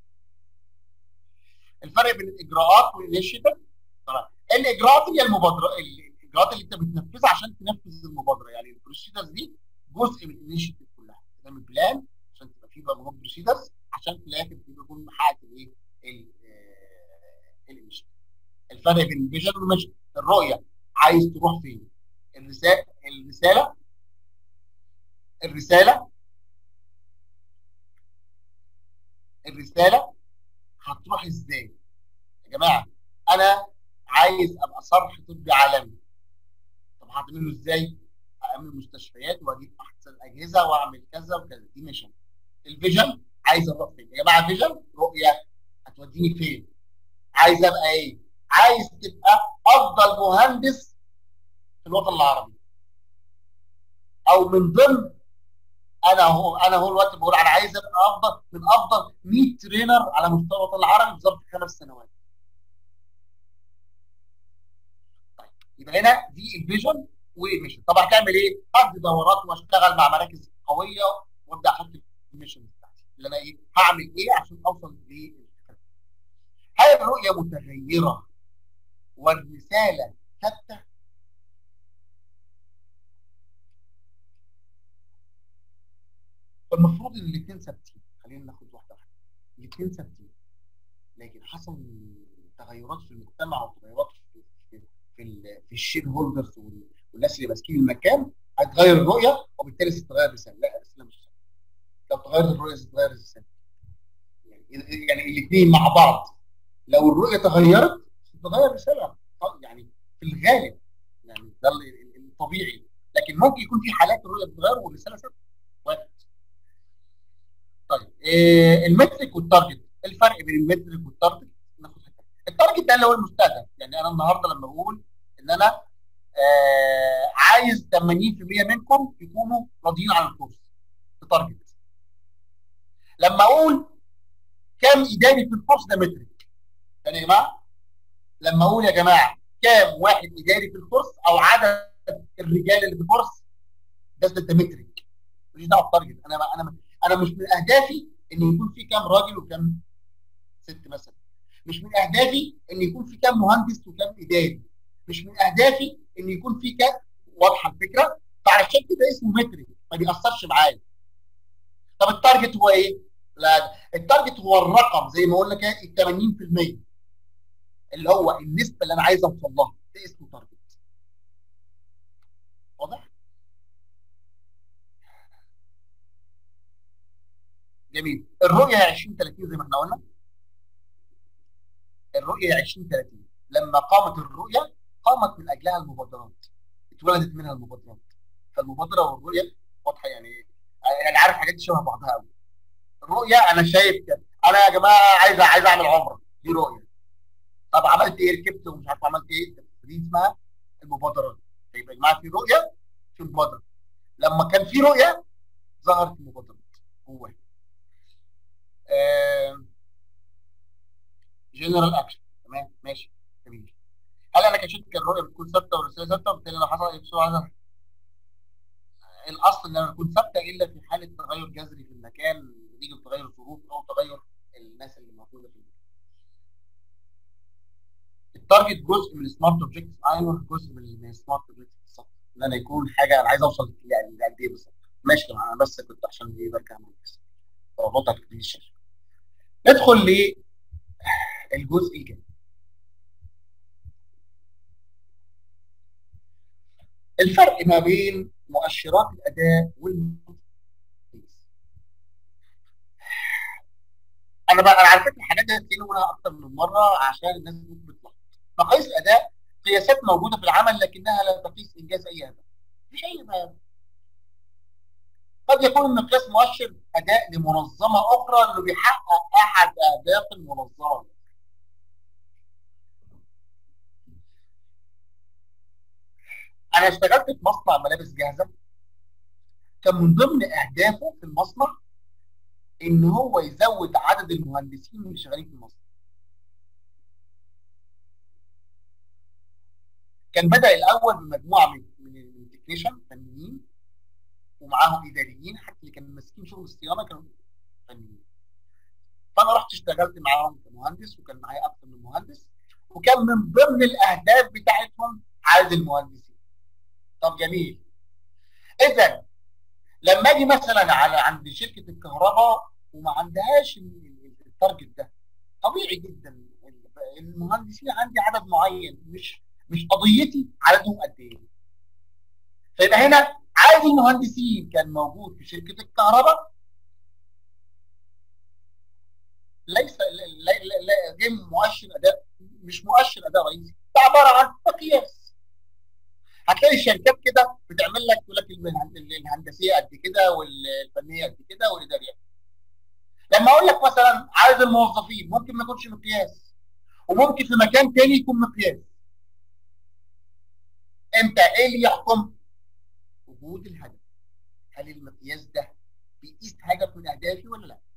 الفرق بين الاجراءات والانيشيتيف طبعا الاجراءات هي المبادره الاجراءات اللي انت بتنفذها عشان تنفذ المبادره يعني البروسيدرز دي جزء من الانيشيتيف كلها تعمل بلان عشان تبقى في بقى بروسيدرز عشان في الاخر تكون محقق الايه؟ الانيشيتيف. الفرق بين الفيجن والميشن الرؤيه عايز تروح فين؟ الرساله الرساله الرساله الرساله هتروح ازاي؟ يا جماعه انا عايز ابقى صرح طبي عالمي طب هعمله ازاي؟ اعمل مستشفيات واجيب احسن الاجهزه واعمل كذا وكذا دي ميشن الفيجن عايز اروح فين؟ يا جماعه فيجن رؤيه هتوديني فين؟ عايز ابقى ايه؟ عايز تبقى افضل مهندس في الوطن العربي او من ضمن انا هو انا هو الوقت بقول انا عايز ابقى افضل من افضل 100 ترينر على مستوى الوطن العربي في ظرف خمس سنوات. طيب يبقى هنا دي الفيجن والميشن، طب هتعمل ايه؟ هدي دورات واشتغل مع مراكز قويه وابدا احط الميشن بتاعتي اللي انا ايه؟ هعمل ايه عشان اوصل ل هل الرؤيه متغيره والرساله ثابته؟ فالمفروض ان الاثنين ثابتين خلينا ناخد واحده واحده الاثنين ثابتين لكن حصل تغيرات في المجتمع وتغيرات في في في, في الشير هولدرز والناس اللي ماسكين المكان هتغير الرؤيه وبالتالي ستتغير الرساله لا الرساله مش ثابته لو تغيرت الرؤيه ستتغير الرساله يعني يعني الاثنين مع بعض لو الرؤيه تغيرت ستتغير الرساله يعني في الغالب يعني ده الطبيعي لكن ممكن يكون في حالات الرؤيه بتتغير والرساله ثابته واحد طيب إيه المترك والتارجت الفرق بين المترك والتارجت ناخد حاجه التارجت ده اللي هو المستهدف يعني انا النهارده لما بقول ان انا آه عايز 80% منكم يكونوا راضيين عن الكورس تارجت لما اقول كام اداري في الكورس ده مترك يعني يا جماعه لما اقول يا جماعه كام واحد اداري في الكورس او عدد الرجال اللي في الكورس ده ده مترك مش دعوه بتارجت انا انا انا مش من اهدافي ان يكون في كام راجل وكام ست مثلا مش من اهدافي ان يكون في كام مهندس وكام اداري مش من اهدافي ان يكون في كام واضحه الفكره فعلشان كده اسمه مترك ما بيأثرش معايا طب التارجت هو ايه؟ لا التارجت هو الرقم زي ما قلنا كده ال 80% اللي هو النسبه اللي انا عايز اوصل لها ده اسمه تارجت واضح؟ جميل الرؤيه 2030 زي ما احنا قلنا الرؤيه 2030 لما قامت الرؤيه قامت من اجلها المبادرات اتولدت منها المبادرات فالمبادره والرؤيه واضحه يعني يعني عارف حاجات شبه بعضها قوي الرؤيه انا شايف كده انا يا جماعه عايز عايز اعمل عمره دي رؤيه طب عملت ايه ركبت ومش عارف عملت ايه دي اسمها المبادرات يبقى يا جماعه في رؤيه في مبادره لما كان في رؤيه ظهرت المبادرات هو جنرال اكشن تمام ماشي جميل هل انا كشركه الرؤيه بتكون ثابته والرساله ثابته وبالتالي لو حصل اي بسرعه هذا الاصل انها تكون ثابته الا في حاله تغير جذري في المكان نتيجه تغير الظروف او تغير الناس اللي موجوده في المكان. التارجت جزء من السمارت اوبجكتس ايوه جزء من السمارت اوبجكتس بالظبط ان انا يكون حاجه انا عايز اوصل يعني لقد ايه بالظبط ماشي طبعا انا بس كنت عشان ايه برجع من بس ربطها في الشاشه ندخل للجزء الجاي الفرق ما بين مؤشرات الاداء والمقاييس انا بقى انا على فكره الحاجات دي هتكلم اكتر من مره عشان الناس ممكن بتلخبط مقاييس الاداء قياسات موجوده في العمل لكنها لا تقيس انجاز اي هدف مفيش اي بقى. قد يكون المقياس مؤشر اداء لمنظمه اخرى انه بيحقق احد اهداف المنظمه انا اشتغلت في مصنع ملابس جاهزه كان من ضمن اهدافه في المصنع ان هو يزود عدد المهندسين اللي شغالين في المصنع كان بدا الاول بمجموعه من من التكنيشن فنيين ومعاهم اداريين حتى اللي كانوا ماسكين شغل الصيانه كانوا فنيين فانا رحت اشتغلت معاهم كمهندس وكان معايا اكثر من مهندس وكان من ضمن الاهداف بتاعتهم عدد المهندسين طب جميل اذا لما اجي مثلا على عند شركه الكهرباء وما عندهاش التارجت ده طبيعي جدا المهندسين عندي عدد معين مش مش قضيتي عددهم قد ايه فيبقى هنا عدد المهندسين كان موجود في شركه الكهرباء ليس لا لا لا جه مؤشر اداء مش مؤشر اداء رئيسي ده عباره عن مقياس هتلاقي الشركات كده بتعمل لك تقول لك الهندسيه قد كده والفنيه قد كده والاداريه لما اقول لك مثلا عدد الموظفين ممكن ما يكونش مقياس وممكن في مكان تاني يكون مقياس امتى ايه اللي يحكم وجود الهدف هل المقياس ده بيقيس هدف من اهدافي ولا لا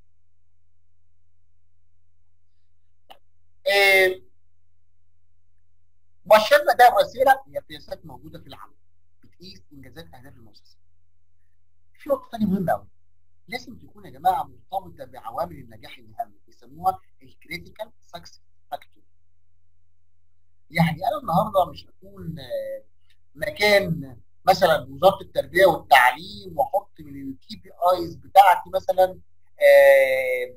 إيه مؤشرات ده الرسيله هي قياسات موجوده في العمل بتقيس انجازات اهداف المؤسسه في نقطه ثانيه مهمه قوي لازم تكون يا جماعه مرتبطه بعوامل النجاح الهامه بيسموها الكريتيكال سكسس فاكتور يعني انا النهارده مش هكون مكان مثلا وزاره التربيه والتعليم واحط من الكي بي ايز بتاعتي مثلا آه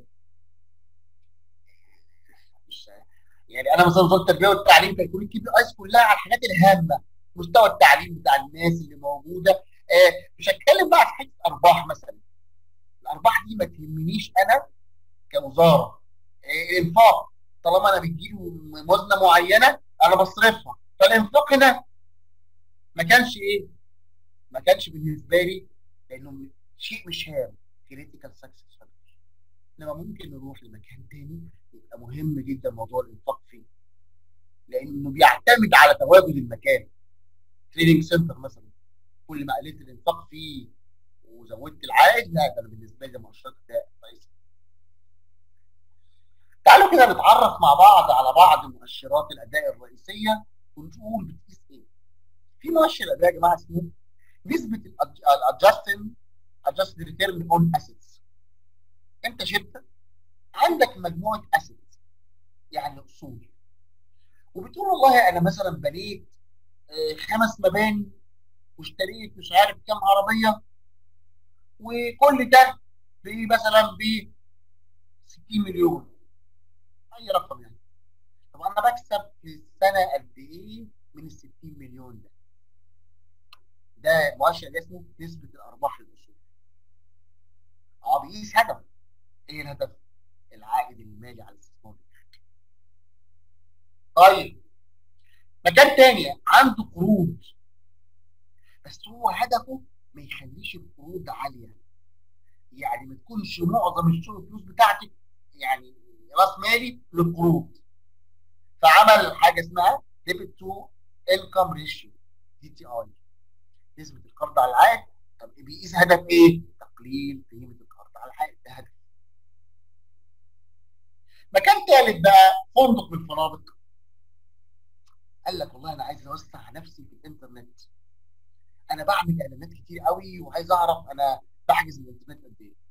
مش يعني انا مثلا وزاره التربيه والتعليم فيكون الكي بي ايز كلها على الحاجات الهامه مستوى التعليم بتاع الناس اللي موجوده آه مش هتكلم بقى في حته ارباح مثلا الارباح دي ما تهمنيش انا كوزاره آه الانفاق طالما انا بتجيلي موازنه معينه انا بصرفها فالانفاق هنا ما كانش ايه؟ ما كانش بالنسبه لي لانه شيء مش هام كريتيكال سكسس انما ممكن نروح لمكان تاني يبقى مهم جدا موضوع الانفاق فيه لانه بيعتمد على تواجد المكان تريدنج سنتر مثلا كل ما قللت الانفاق فيه وزودت العائد لا ده انا بالنسبه لي مؤشرات اداء كويسه تعالوا كده نتعرف مع بعض على بعض مؤشرات الاداء الرئيسيه ونقول بتقيس ايه في مؤشر اداء يا جماعه اسمه نسبه الادجستنج adjusted return on assets انت شركه عندك مجموعه assets يعني اصول وبتقول والله انا مثلا بنيت آه، خمس مباني واشتريت مش عارف كام عربيه وكل ده ب- مثلا ب 60 مليون اي رقم يعني طب انا بكسب في السنه قد ايه من ال 60 مليون ده ده مؤشر ده اسمه نسبه الارباح للاصول اه بيقيس هدف ايه الهدف؟ العائد المالي على الاستثمار بتاعك طيب مكان تاني عنده قروض بس هو هدفه ما يخليش القروض عاليه يعني ما تكونش معظم الشغل الفلوس بتاعتك يعني راس مالي للقروض فعمل حاجه اسمها ديبت تو انكم ريشيو دي تي اي نسبه القرض على العائد طب بيقيس هدف ايه؟ تقليل قيمه القرض على العائد ده هدف مكان ثالث بقى فندق من الفنادق قال لك والله انا عايز اوسع نفسي في الانترنت انا بعمل اعلانات كتير قوي وعايز اعرف انا بحجز الانترنت قد ايه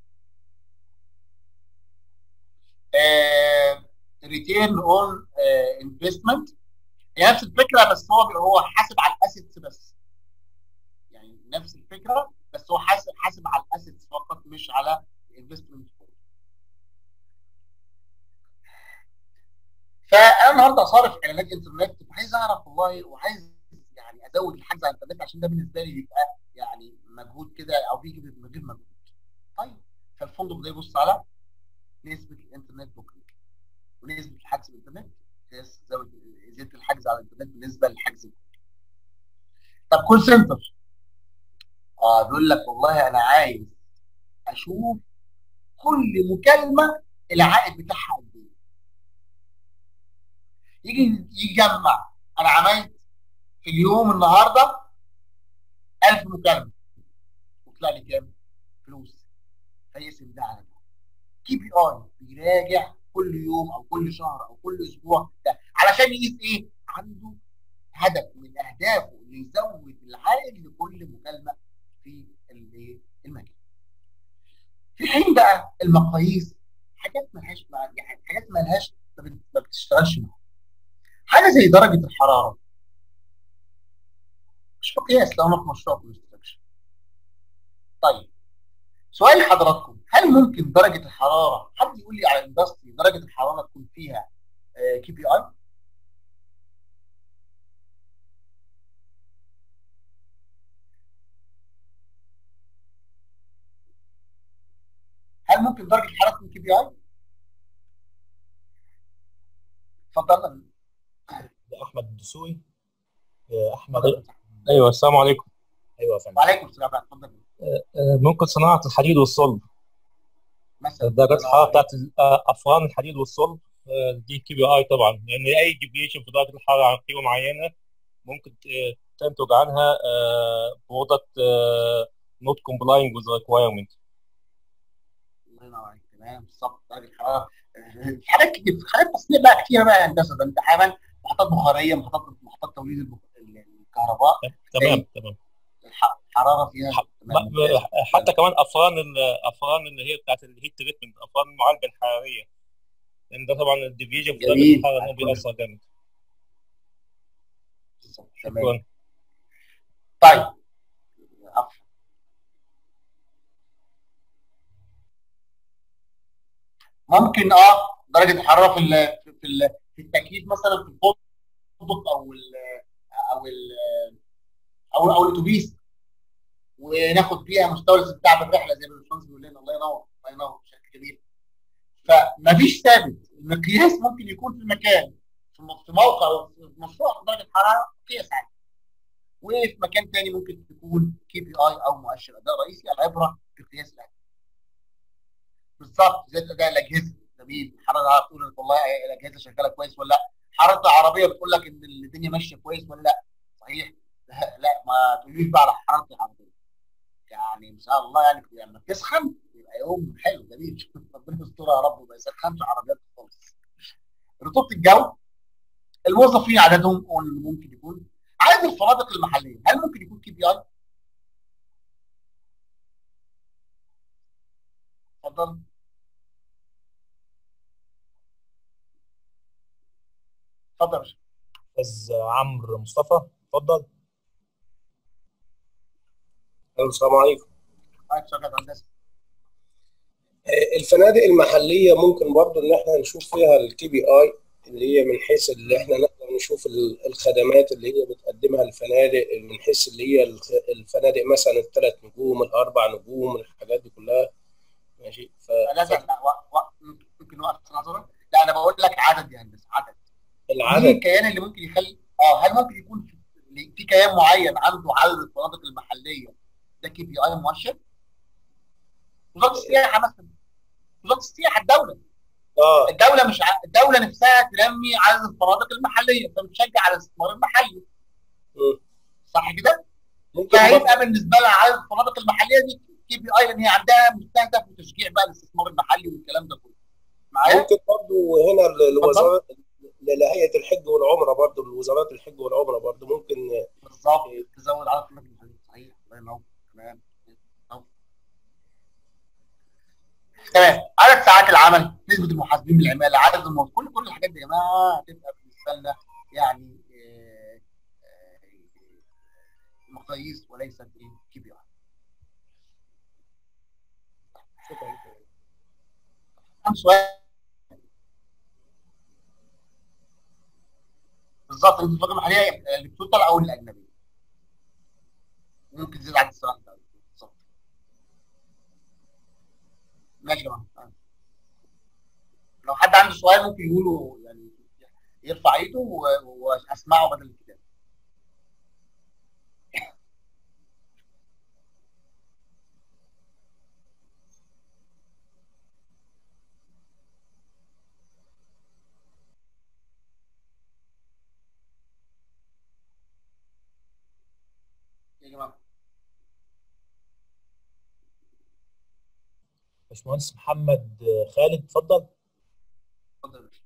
ريتيرن اون انفستمنت هي نفس الفكره بس هو بيبقى هو حاسب على الاسيتس بس يعني نفس الفكره بس هو حاسب حاسب على الاسيتس فقط مش على الانفستمنت فانا النهارده صارف اعلانات انترنت وعايز اعرف والله وعايز يعني ازود الحجز على الانترنت عشان ده بالنسبه لي يبقى يعني مجهود كده او بيجي من غير مجهود. طيب فالفندق ده يبص على نسبه الانترنت بوكينج ونسبه الحجز بالانترنت قياس زود زياده الحجز على الانترنت بالنسبه للحجز البوكينج. طب كول سنتر اه بيقول لك والله انا عايز اشوف كل مكالمه العائد بتاعها قد ايه يجي يجمع انا عملت في اليوم النهارده 1000 مكالمه وطلع لي كام؟ فلوس فيقسم ده على ده كي بي اي بيراجع كل يوم او كل شهر او كل اسبوع ده علشان يقيس ايه؟ عنده هدف من اهدافه اللي يزود العائد لكل مكالمه في الايه؟ المجال. في حين بقى المقاييس حاجات ملهاش مع- يعني حاجات ملهاش ما بت- ما بتشتغلش معاها. حاجه زي درجه الحراره مش مقياس لو انا في مشروع كونستراكشن طيب سؤال لحضراتكم هل ممكن درجه الحراره حد يقول لي على الاندستري درجه الحراره تكون فيها كي بي اي هل ممكن درجه الحراره تكون كي بي اي اتفضل ده احمد الدسوقي آه، احمد ايوه السلام عليكم ايوه يا فندم وعليكم السلام اتفضل آه، ممكن صناعه الحديد والصلب مثلا درجات الحراره بتاعت ال- آه، افران الحديد والصلب آه، دي كي بي اي طبعا لان اي ديفيشن في درجه الحراره عن قيمه معينه ممكن ت- تنتج عنها برودكت نوت كومبلاينج وذ ريكوايرمنت الله ينور عليك تمام بالظبط درجه الحراره آه، حاجات كتير حاجات تصنيع بقى كتيره بقى هندسه ده انت حالا محطات بخاريه محطات محطات توليد البخ- الكهرباء تمام تمام الح- الحراره فيها تمام ب- حتى كمان افران ال- افران اللي هي بتاعت الهيت تريتمنت افران المعالجه الحراريه لان ده طبعا الديفيجن في درجه جميل. الحراره هو بيأثر جامد تمام شكرا طيب عفوا. ممكن اه درجه الحراره في ال في ال في التكييف مثلا في الفندق او ال او ال او او الاتوبيس وناخد فيها مستوى الاستمتاع بالرحله زي ما الباشمهندس بيقول لنا الله ينور الله ينور بشكل كبير فمفيش ثابت المقياس ممكن يكون في مكان في م- في موقع او في مشروع درجه الحراره قياس عادي وفي مكان تاني ممكن تكون كي بي اي او مؤشر اداء رئيسي العبره بقياس الاداء بالظبط زي اداء الاجهزه جميل الحراره تقول لك والله الاجهزه شغاله كويس ولا لا حراره العربيه بتقول لك ان الدنيا ماشيه كويس ولا لا صحيح لا, لا ما تقوليش بقى على حراره العربيه يعني ان شاء الله يعني لما تسخن يبقى يوم حلو جميل ربنا يسترها يا رب وما يسخنش عربيات خالص رطوبه الجو الموظفين عددهم قلنا ممكن يكون عدد الفنادق المحليه هل ممكن يكون كي بي اي؟ اتفضل اتفضل يا باشا استاذ عمرو مصطفى اتفضل السلام عليكم معاك شركه هندسه الفنادق المحليه ممكن برضو ان احنا نشوف فيها الكي بي اي اللي هي من حيث اللي احنا نقدر نشوف ال- الخدمات اللي هي بتقدمها الفنادق من حيث اللي هي الخ- الفنادق مثلا الثلاث نجوم الاربع نجوم الحاجات دي كلها ماشي ف... لازم لا و- و- ممكن نوقف نظرك لا انا بقول لك عدد يا هندسه عدد مين العدد الكيان اللي ممكن يخلي اه هل ممكن يكون في, في كيان معين عنده عدد الفنادق المحليه ده كي بي اي مؤشر وزاره السياحه مثلا وزاره السياحه الدوله اه الدوله مش ع... الدوله نفسها تنمي عدد الفنادق المحليه فبتشجع على الاستثمار المحلي مم. صح كده؟ ممكن برضو فهيبقى بالنسبه لها عدد الفنادق المحليه دي كي بي اي لان هي عندها مستهدف وتشجيع بقى الاستثمار المحلي والكلام ده كله معايا؟ ممكن برضو هنا ال- الوزارات لهيئه الحج والعمره برضو الوزارات الحج والعمره برضو ممكن بالظبط تزود عدد الفنادق المحليه صحيح الله ينور تمام تمام. تمام عدد ساعات العمل نسبه المحاسبين بالعماله عدد الموظفين كل كل الحاجات دي يا جماعه هتبقى بالنسبه لنا يعني آه، آه، مقاييس وليست ايه كي بي اي كم سؤال بالظبط انت الفقره المحليه التوتال او الاجنبيه ممكن تزيد عدد الساعات ده. بالظبط ماشي يا جماعه لو حد عنده سؤال ممكن يقوله يعني يرفع ايده و- واسمعه بدل الكتاب يا جماعه باشمهندس محمد خالد اتفضل اتفضل يا باشا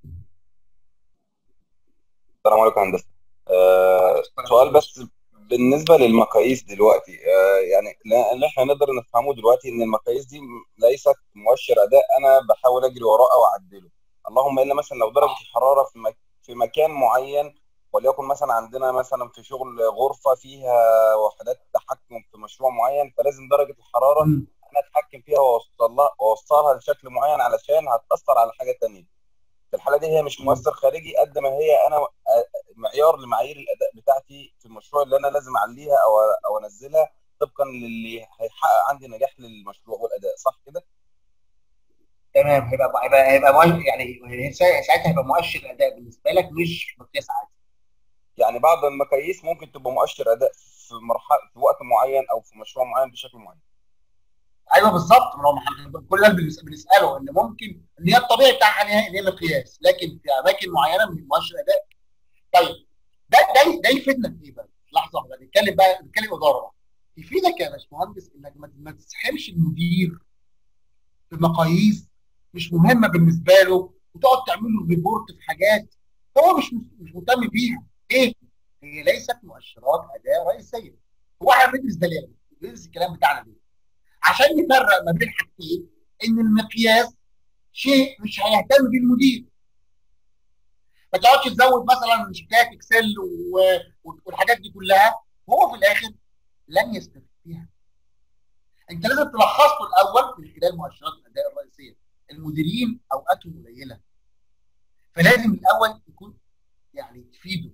السلام عليكم هندسة آه سؤال بس بالنسبة للمقاييس دلوقتي آه يعني لا- اللي احنا نقدر نفهمه دلوقتي ان المقاييس دي م- ليست مؤشر اداء انا بحاول اجري وراه واعدله اللهم الا مثلا لو درجة الحرارة في مك في مكان معين وليكن مثلا عندنا مثلا في شغل غرفة فيها وحدات تحكم في مشروع معين فلازم درجة الحرارة انا اتحكم فيها واوصلها واوصلها لشكل معين علشان هتأثر على حاجة تانية في الحاله دي هي مش مؤثر خارجي قد ما هي انا آه، معيار لمعايير الاداء بتاعتي في المشروع اللي انا لازم اعليها او او انزلها طبقا للي هيحقق عندي نجاح للمشروع والاداء صح كده؟ تمام هيبقى هيبقى هيبقى مؤشر يعني سا- ساعتها هيبقى مؤشر اداء بالنسبه لك مش مقياس عادي يعني بعض المقاييس ممكن تبقى مؤشر اداء في مرحله في وقت معين او في مشروع معين بشكل معين ايوه بالظبط ما هو محمد- كل ده بنس- بنساله ان ممكن ان هي الطبيعي بتاعها ان هي إن هي مقياس لكن في اماكن معينه من مؤشر اداء طيب ده ده ده يفيدنا في ايه بقى؟ لحظه واحده نتكلم بقى نتكلم اداره بقى يفيدك يا باشمهندس انك ما ما تسحبش المدير في مقاييس مش مهمه بالنسبه له وتقعد تعمل له ريبورت في حاجات هو مش مش مهتم بيها ايه؟ هي ليست مؤشرات اداء رئيسيه هو احنا بندرس ده ليه؟ بندرس الكلام بتاعنا ليه؟ عشان نفرق ما بين حاجتين ان المقياس شيء مش هيهتم بيه المدير ما تقعدش تزود مثلا شيكات اكسل و- والحاجات دي كلها وهو في الاخر لن يستفيد فيها انت لازم تلخص له الاول من خلال مؤشرات الاداء الرئيسيه المديرين اوقاتهم قليله فلازم الاول يكون يعني تفيده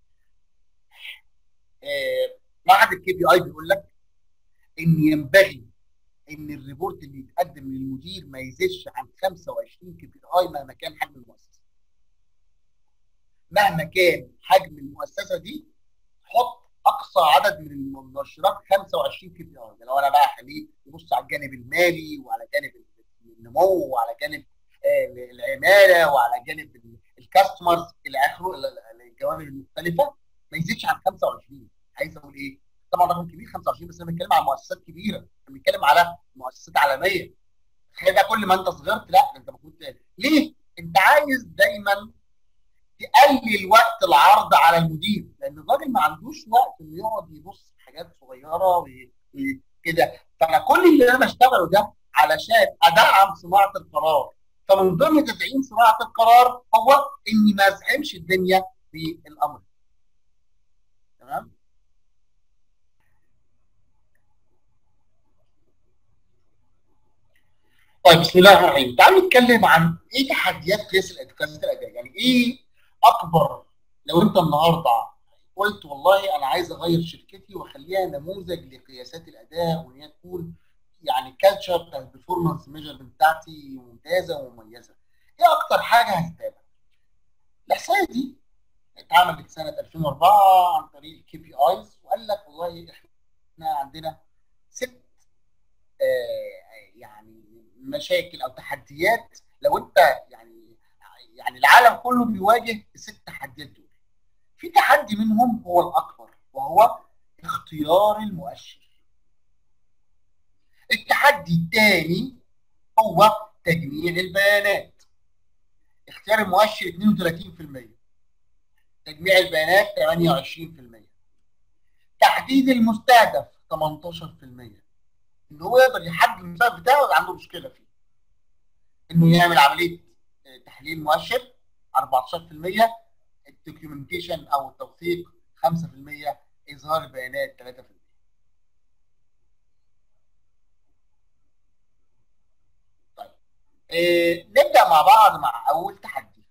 آه، معهد الكي بي اي بيقول لك ان ينبغي ان الريبورت اللي يتقدم للمدير ما يزيدش عن 25 كي بي اي مهما كان حجم المؤسسه مهما كان حجم المؤسسه دي حط اقصى عدد من المؤشرات 25 كي بي اي لو انا بقى هخليه يبص على الجانب المالي وعلى جانب النمو وعلى جانب آه، العماله وعلى جانب الكاستمرز الى اخره ال- ال- الجوانب المختلفه ما يزيدش عن 25 عايز اقول ايه؟ طبعا رقم كبير 25 بس انا بتكلم على مؤسسات كبيره انا بتكلم على مؤسسات عالميه تخيل بقى كل ما انت صغرت لا ده انت المفروض ليه؟ انت عايز دايما تقلل وقت العرض على المدير لان الراجل ما عندوش وقت انه يقعد يبص في حاجات صغيره وكده فانا كل اللي انا بشتغله ده علشان ادعم صناعه القرار فمن ضمن تدعيم صناعه القرار هو اني ما ازحمش الدنيا في الامر تمام طيب بسم الله الرحمن الرحيم تعالوا نتكلم عن ايه تحديات قياس الاداء الاداء يعني ايه اكبر لو انت النهارده قلت والله انا عايز اغير شركتي واخليها نموذج لقياسات الاداء وان هي تكون يعني كالتشر بتاع البرفورمانس ميجرمنت بتاعتي ممتازه ومميزه ايه اكتر حاجه هتتابع الاحصائيه دي اتعملت سنه 2004 عن طريق الكي بي ايز وقال لك والله احنا عندنا ست آه يعني مشاكل او تحديات لو انت يعني يعني العالم كله بيواجه الست تحديات دول في تحدي منهم هو الاكبر وهو اختيار المؤشر التحدي الثاني هو تجميع البيانات اختيار المؤشر 32% تجميع البيانات 28% تحديد المستهدف 18% ان هو يقدر يحدد المستهدف بتاعه اللي عنده مشكله فيه انه يعمل عمليه تحليل مؤشر 14% الدوكيومنتيشن او التوثيق 5% اظهار البيانات 3% طيب إيه نبدا مع بعض مع اول تحدي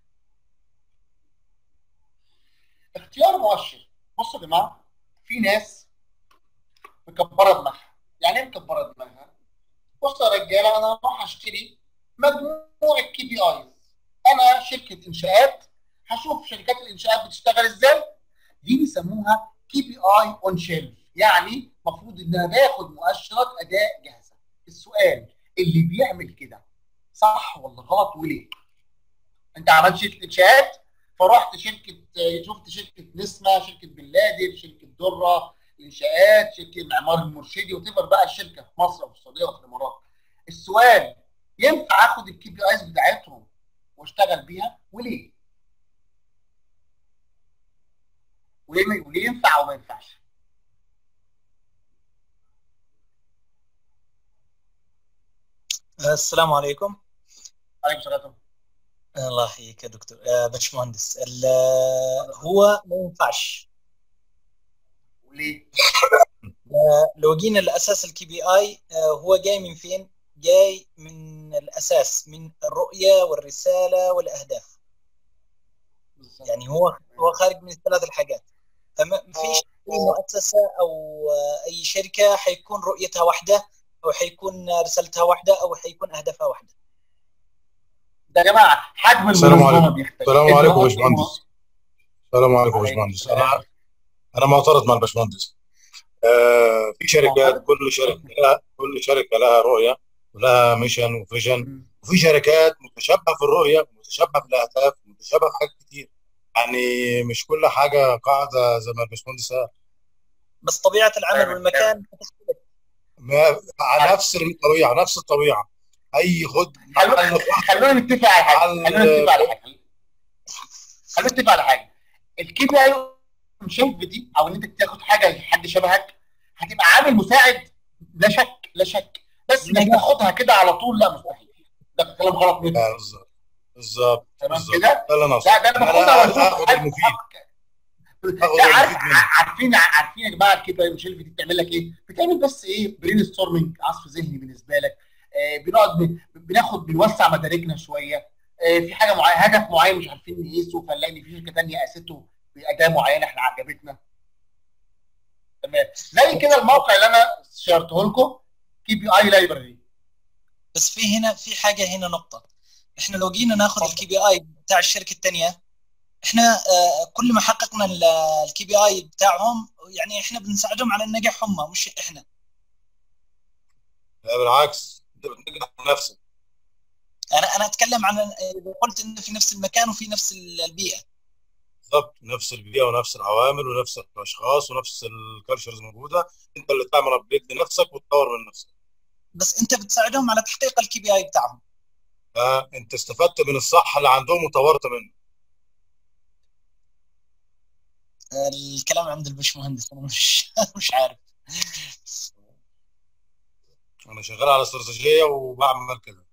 اختيار مؤشر بصوا يا جماعه في ناس مكبره دماغها يعني ايه مكبره دماغها بصوا يا رجاله انا هروح اشتري مجموعه كي بي ايز انا شركه انشاءات هشوف شركات الانشاءات بتشتغل ازاي دي بيسموها كي بي اي اون شيلف يعني المفروض انها باخد مؤشرات اداء جاهزه السؤال اللي بيعمل كده صح ولا غلط وليه انت عملت شركه انشاءات فرحت شركه شفت شركه نسمه شركه بلادر شركه دره انشاءات شركه معمار المرشدي وتبقى بقى الشركه في مصر وفي السعوديه وفي الامارات السؤال ينفع اخد الكي بي ايز بتاعتهم واشتغل بيها وليه؟ وليه وليه ينفع وما ينفعش؟ السلام عليكم عليكم السلام الله يحييك يا دكتور آه باشمهندس هو ما ينفعش وليه؟ آه لو جينا لاساس الكي بي اي آه هو جاي من فين؟ جاي من الاساس من الرؤيه والرساله والاهداف يعني هو هو خارج من الثلاث الحاجات فما فيش اي مؤسسه او اي شركه حيكون رؤيتها واحده او حيكون رسالتها واحده او حيكون اهدافها واحده ده يا جماعه حجم السلام المنظمه عليكم بيختلف السلام عليكم يا النهارده باشمهندس السلام عليكم يا باشمهندس انا انا معترض مع الباشمهندس آه في شركات معترض؟ كل شركه لها كل شركه لها رؤيه ولها ميشن وفيجن وفي شركات متشابهه في الرؤيه ومتشابهه في الاهداف ومتشابهه في حاجات كتير يعني مش كل حاجه قاعده زي ما الباشمهندس قال بس طبيعه العمل والمكان ما- على نفس الطبيعه على نفس الطبيعه اي خد خلونا خلونا نتفق على حاجه على- خلونا نتفق على حاجه خلونا نتفق على حاجه الكي بي اي شيلف دي او ان انت تاخد حاجه لحد شبهك هتبقى عامل مساعد لا شك لا شك بس انك تاخدها كده على طول لا مستحيل ده كلام غلط منك لا، بالظبط بالظبط تمام بالظبط كده ده اللي انا لا ده انا باخدها انا واشوف هاخد هل المفيد هاخد لا عارف المفيد منه عارفين عارفين يا جماعه الكي بي اي شيلف دي بتعمل لك ايه؟ بتعمل بس ايه برين ستورمنج عصف ذهني بالنسبه لك آه بنقعد ب- بناخد بنوسع مداركنا شويه آه في حاجه معينه هدف معين مش عارفين نقيسه فنلاقي ان في شركه ثانيه قاسته باداه معينه احنا عجبتنا تمام زي كده الموقع اللي انا شيرته لكم كي بي اي لايبرري بس في هنا في حاجه هنا نقطه احنا لو جينا ناخذ الكي بي اي بتاع الشركه الثانيه احنا آه، كل ما حققنا الكي بي اي بتاعهم يعني احنا بنساعدهم على النجاح هم مش احنا لا بالعكس انت بتنجح نفسك انا انا اتكلم عن اذا قلت انه في نفس المكان وفي نفس البيئه بالظبط نفس البيئه ونفس العوامل ونفس الاشخاص ونفس الكالتشرز موجوده انت اللي تعمل ابديت لنفسك وتطور من نفسك بس انت بتساعدهم على تحقيق الكي بي اي بتاعهم فانت استفدت من الصح اللي عندهم وطورت منه الكلام عند البشمهندس انا مش مش عارف انا شغال على استراتيجيه وبعمل كده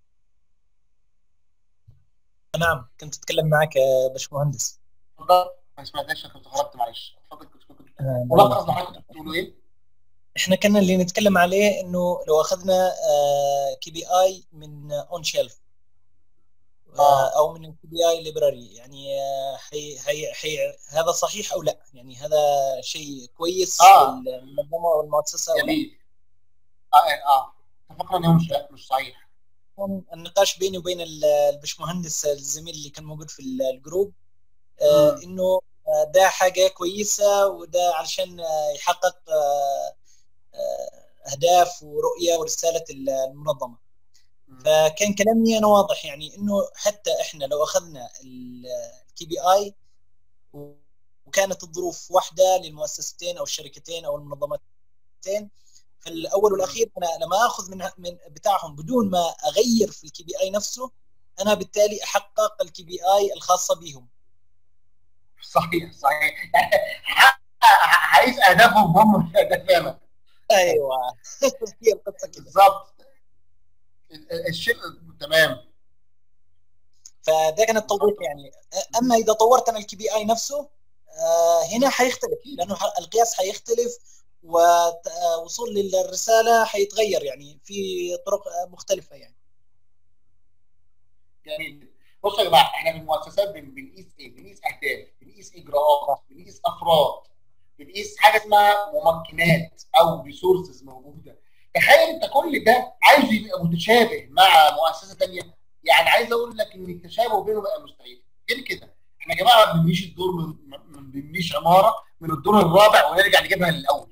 نعم كنت اتكلم معك يا باشمهندس اتفضل ما سمعتكش كنت خرجت معلش اتفضل كنت كنت آه، ملخص لحضرتك كنت بتقولوا ايه؟ احنا كنا اللي نتكلم عليه انه لو اخذنا كي بي اي من اون شيلف او من الكي بي اي ليبراري يعني آه، حي حي حي هذا صحيح او لا يعني هذا شيء كويس آه. للمنظمه والمؤسسه أو لا؟ جميل اه اه اتفقنا انه مش لا مش صحيح كان النقاش بيني وبين ال- البشمهندس الزميل اللي كان موجود في ال- الجروب آه، مم. انه آه، ده حاجه كويسه وده علشان آه، يحقق آه، آه، اهداف ورؤيه ورساله ال- المنظمه فكان كلامي انا واضح يعني انه حتى احنا لو اخذنا الكي بي اي وكانت الظروف واحده للمؤسستين او الشركتين او المنظمتين في الاول والاخير انا لما اخذ من من بتاعهم بدون ما اغير في الكي بي اي نفسه انا بالتالي احقق الكي بي اي الخاصه بهم صحيح صحيح يعني ح- هيقيس اهدافهم هم مش اهدافنا ايوه هي القصه كده بالظبط ال- ال- الشيء تمام فده كان التوضيح يعني اما اذا طورت انا الكي بي اي نفسه آه، هنا حيختلف لانه ح- القياس حيختلف ووصول للرساله حيتغير يعني في طرق آه، مختلفه يعني جميل بصوا يا جماعه احنا في المؤسسات بن- بنقيس ايه؟ بنقيس اهداف، بنقيس اجراءات، بنقيس افراد، بنقيس حاجه اسمها ممكنات او ريسورسز موجوده. تخيل انت كل ده عايز يبقى متشابه مع مؤسسه ثانيه، يعني عايز اقول لك ان التشابه بينهم بقى مستحيل. غير كده احنا يا جماعه ما بنبنيش الدور من ما بنبنيش عماره من الدور الرابع ونرجع نجيبها للاول.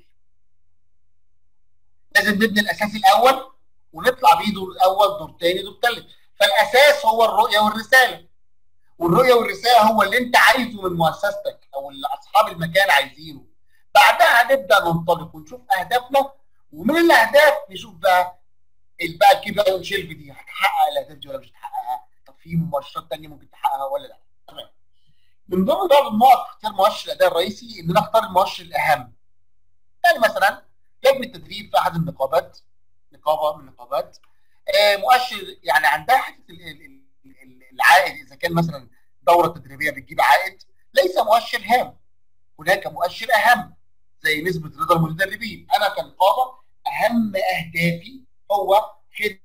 لازم نبني الاساس الاول ونطلع بيه دور اول دور ثاني دور ثالث. فالاساس هو الرؤيه والرساله والرؤيه والرساله هو اللي انت عايزه من مؤسستك او اللي اصحاب المكان عايزينه بعدها هنبدا ننطلق ونشوف اهدافنا ومن الاهداف نشوف بقى ال- بقى الكي بي اي شيلف دي هتحقق الاهداف دي ولا مش هتحققها طب في مؤشرات ثانيه ممكن تحققها ولا لا تمام من ضمن بعض النقط في اختيار مؤشر الاداء الرئيسي ان انا اختار المؤشر الاهم يعني مثلا لجنه التدريب في احد النقابات نقابه من النقابات آه، مؤشر يعني عندها حته ال- ال- ال- ال- العائد اذا كان مثلا دوره تدريبيه بتجيب عائد ليس مؤشر هام هناك مؤشر اهم زي نسبه رضا المتدربين انا كنقابه اهم اهدافي هو خدمه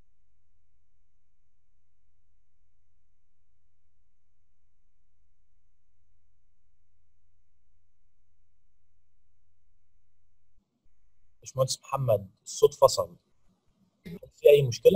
باشمهندس محمد الصوت فصل في اي مشكله؟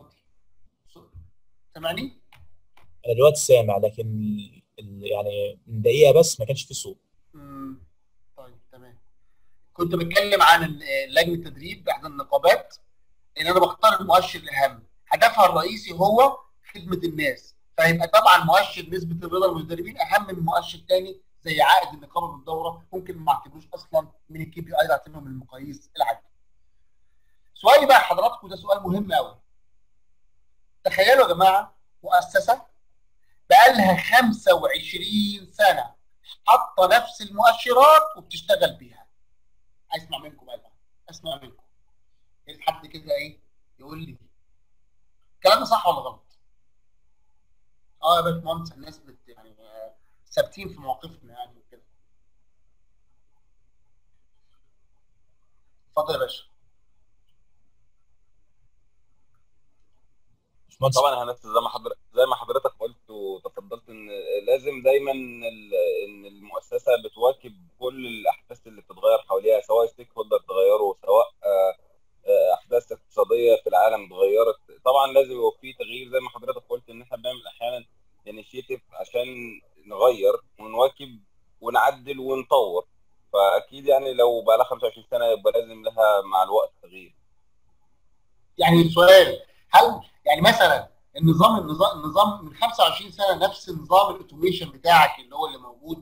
سامعني؟ انا دلوقتي سامع لكن ال- ال- يعني من دقيقه بس ما كانش في صوت مم. طيب تمام كنت بتكلم عن ال- لجنه التدريب احدى النقابات ان انا بختار المؤشر الاهم هدفها الرئيسي هو خدمه الناس فيبقى طبعا مؤشر نسبه الرضا المتدربين اهم من مؤشر تاني زي عائد النقابه بالدوره ممكن ما اعتبروش اصلا من الكي بي اي اعتبره من المقاييس العاديه. سؤالي بقى حضراتكم ده سؤال مهم قوي. تخيلوا يا جماعه مؤسسه بقالها 25 سنه حاطه نفس المؤشرات وبتشتغل بيها. اسمع منكم بقى اسمع منكم. عايز حد كده ايه يقول لي الكلام ده صح ولا غلط؟ اه يا باشمهندس الناس بت يعني آه، ثابتين في مواقفنا يعني وكده. اتفضل يا باشا. طبعا هندسه زي ما حضرتك زي ما حضرتك قلت وتفضلت ان لازم دايما ال- ان المؤسسه بتواكب كل الاحداث اللي بتتغير حواليها سواء ستيك هولدر تغيروا سواء آه، آه، احداث اقتصاديه في العالم اتغيرت طبعا لازم يبقى في تغيير زي ما حضرتك قلت ان احنا بنعمل احيانا انيشيتيف عشان نغير ونواكب ونعدل ونطور فاكيد يعني لو بقى لها 25 سنه يبقى لازم لها مع الوقت تغيير يعني سؤال هل يعني مثلا النظام النظام النظام من 25 سنه نفس نظام الاوتوميشن بتاعك اللي هو اللي موجود او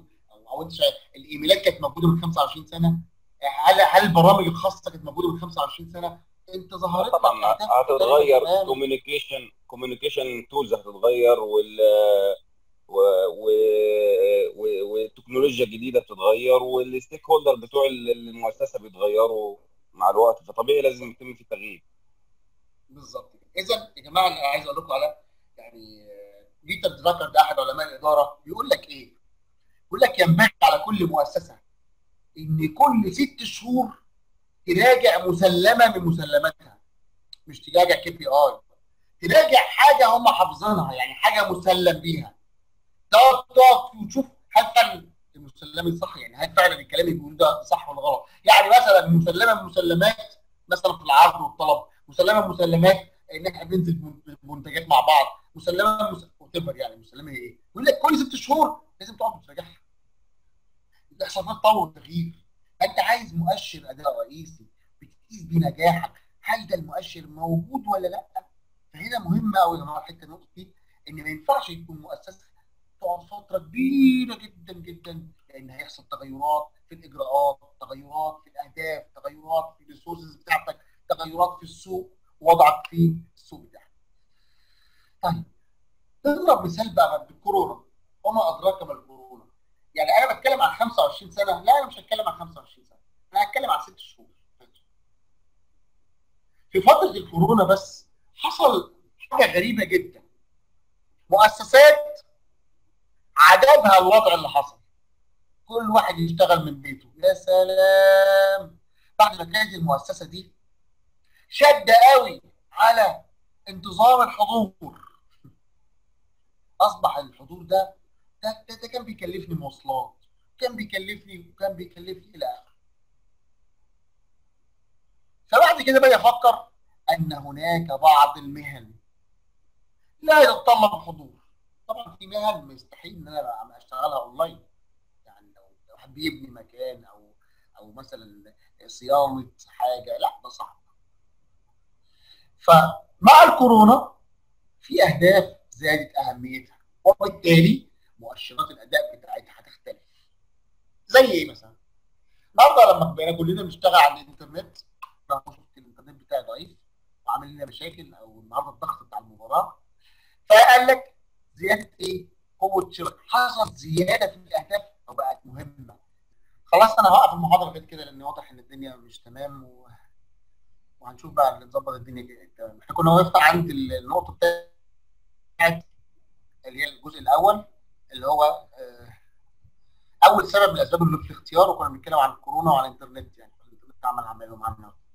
او انت شايف الايميلات كانت موجوده من 25 سنه هل هل البرامج الخاصه كانت موجوده من 25 سنه انت ظهرت لك طبعا اهداف هتتغير مختلفة تماماً. كوميونيكيشن كوميونيكيشن تولز هتتغير وال و... و... و... والتكنولوجيا الجديده بتتغير والستيك هولدر بتوع المؤسسه بيتغيروا مع الوقت فطبيعي لازم يتم في تغيير بالظبط كده اذا يا جماعه انا عايز اقول لكم على يعني آه، بيتر دراكر ده احد علماء الاداره بيقول لك ايه؟ بيقول لك ينبغي على كل مؤسسه ان كل ست شهور تراجع مسلمه من مسلماتها مش تراجع كي بي اي تراجع حاجه هم حافظينها يعني حاجه مسلم بيها تقعد تقعد وتشوف هل فعلا المسلم صح يعني هل فعلا الكلام اللي بيقول ده صح ولا غلط يعني مثلا مسلمه من مسلمات مثلا في العرض والطلب مسلمه من مسلمات ان احنا بننزل منتجات مع بعض مسلمه مس... whatever يعني مسلمه هي ايه يقول لك كل ست شهور لازم تقعد تراجعها بيحصل فيها تطور وتغيير فانت عايز مؤشر اداء رئيسي بتقيس بيه نجاحك هل ده المؤشر موجود ولا لا فهنا مهم قوي يا جماعه الحته النقطه دي ان ما ينفعش يكون مؤسسه تقعد فتره كبيره جدا جدا لان هيحصل تغيرات في الاجراءات تغيرات في الاهداف تغيرات في الريسورسز بتاعتك تغيرات في السوق وضعك في السوق بتاعك طيب نضرب مثال بقى بالكورونا وما ادراك ما الكورونا يعني انا بتكلم عن 25 سنه لا انا مش هتكلم عن 25 سنه انا هتكلم عن ست شهور في فتره الكورونا بس حصل حاجه غريبه جدا مؤسسات عجبها الوضع اللي حصل كل واحد يشتغل من بيته يا سلام بعد ما كانت المؤسسه دي شد قوي على انتظام الحضور اصبح الحضور ده ده, ده, ده كان بيكلفني مواصلات كان بيكلفني وكان بيكلفني الى اخره فبعد كده بقى افكر ان هناك بعض المهن لا يتطلب حضور طبعا في مهن مستحيل ان انا اشتغلها اونلاين يعني لو لو حد يبني مكان او او مثلا صيانه حاجه لا ده صعب فمع الكورونا في اهداف زادت اهميتها وبالتالي مؤشرات الاداء بتاعتها هتختلف زي ايه مثلا النهارده لما بقينا كلنا بنشتغل على الانترنت بقى شفت الانترنت بتاعي ضعيف وعامل لنا مشاكل او النهارده الضغط بتاع المباراه فقال لك زياده ايه؟ قوه شراء حصل زياده في الاهداف وبقت مهمه خلاص انا هوقف المحاضره كده كده لان واضح ان الدنيا مش تمام و... وهنشوف بقى نظبط الدنيا كده تمام احنا كنا وقفنا عند النقطه بتاعت اللي هي الجزء الاول اللي هو آه، اول سبب من الاسباب اللي في الاختيار وكنا بنتكلم عن الكورونا وعن الانترنت يعني الانترنت عمل عمله معانا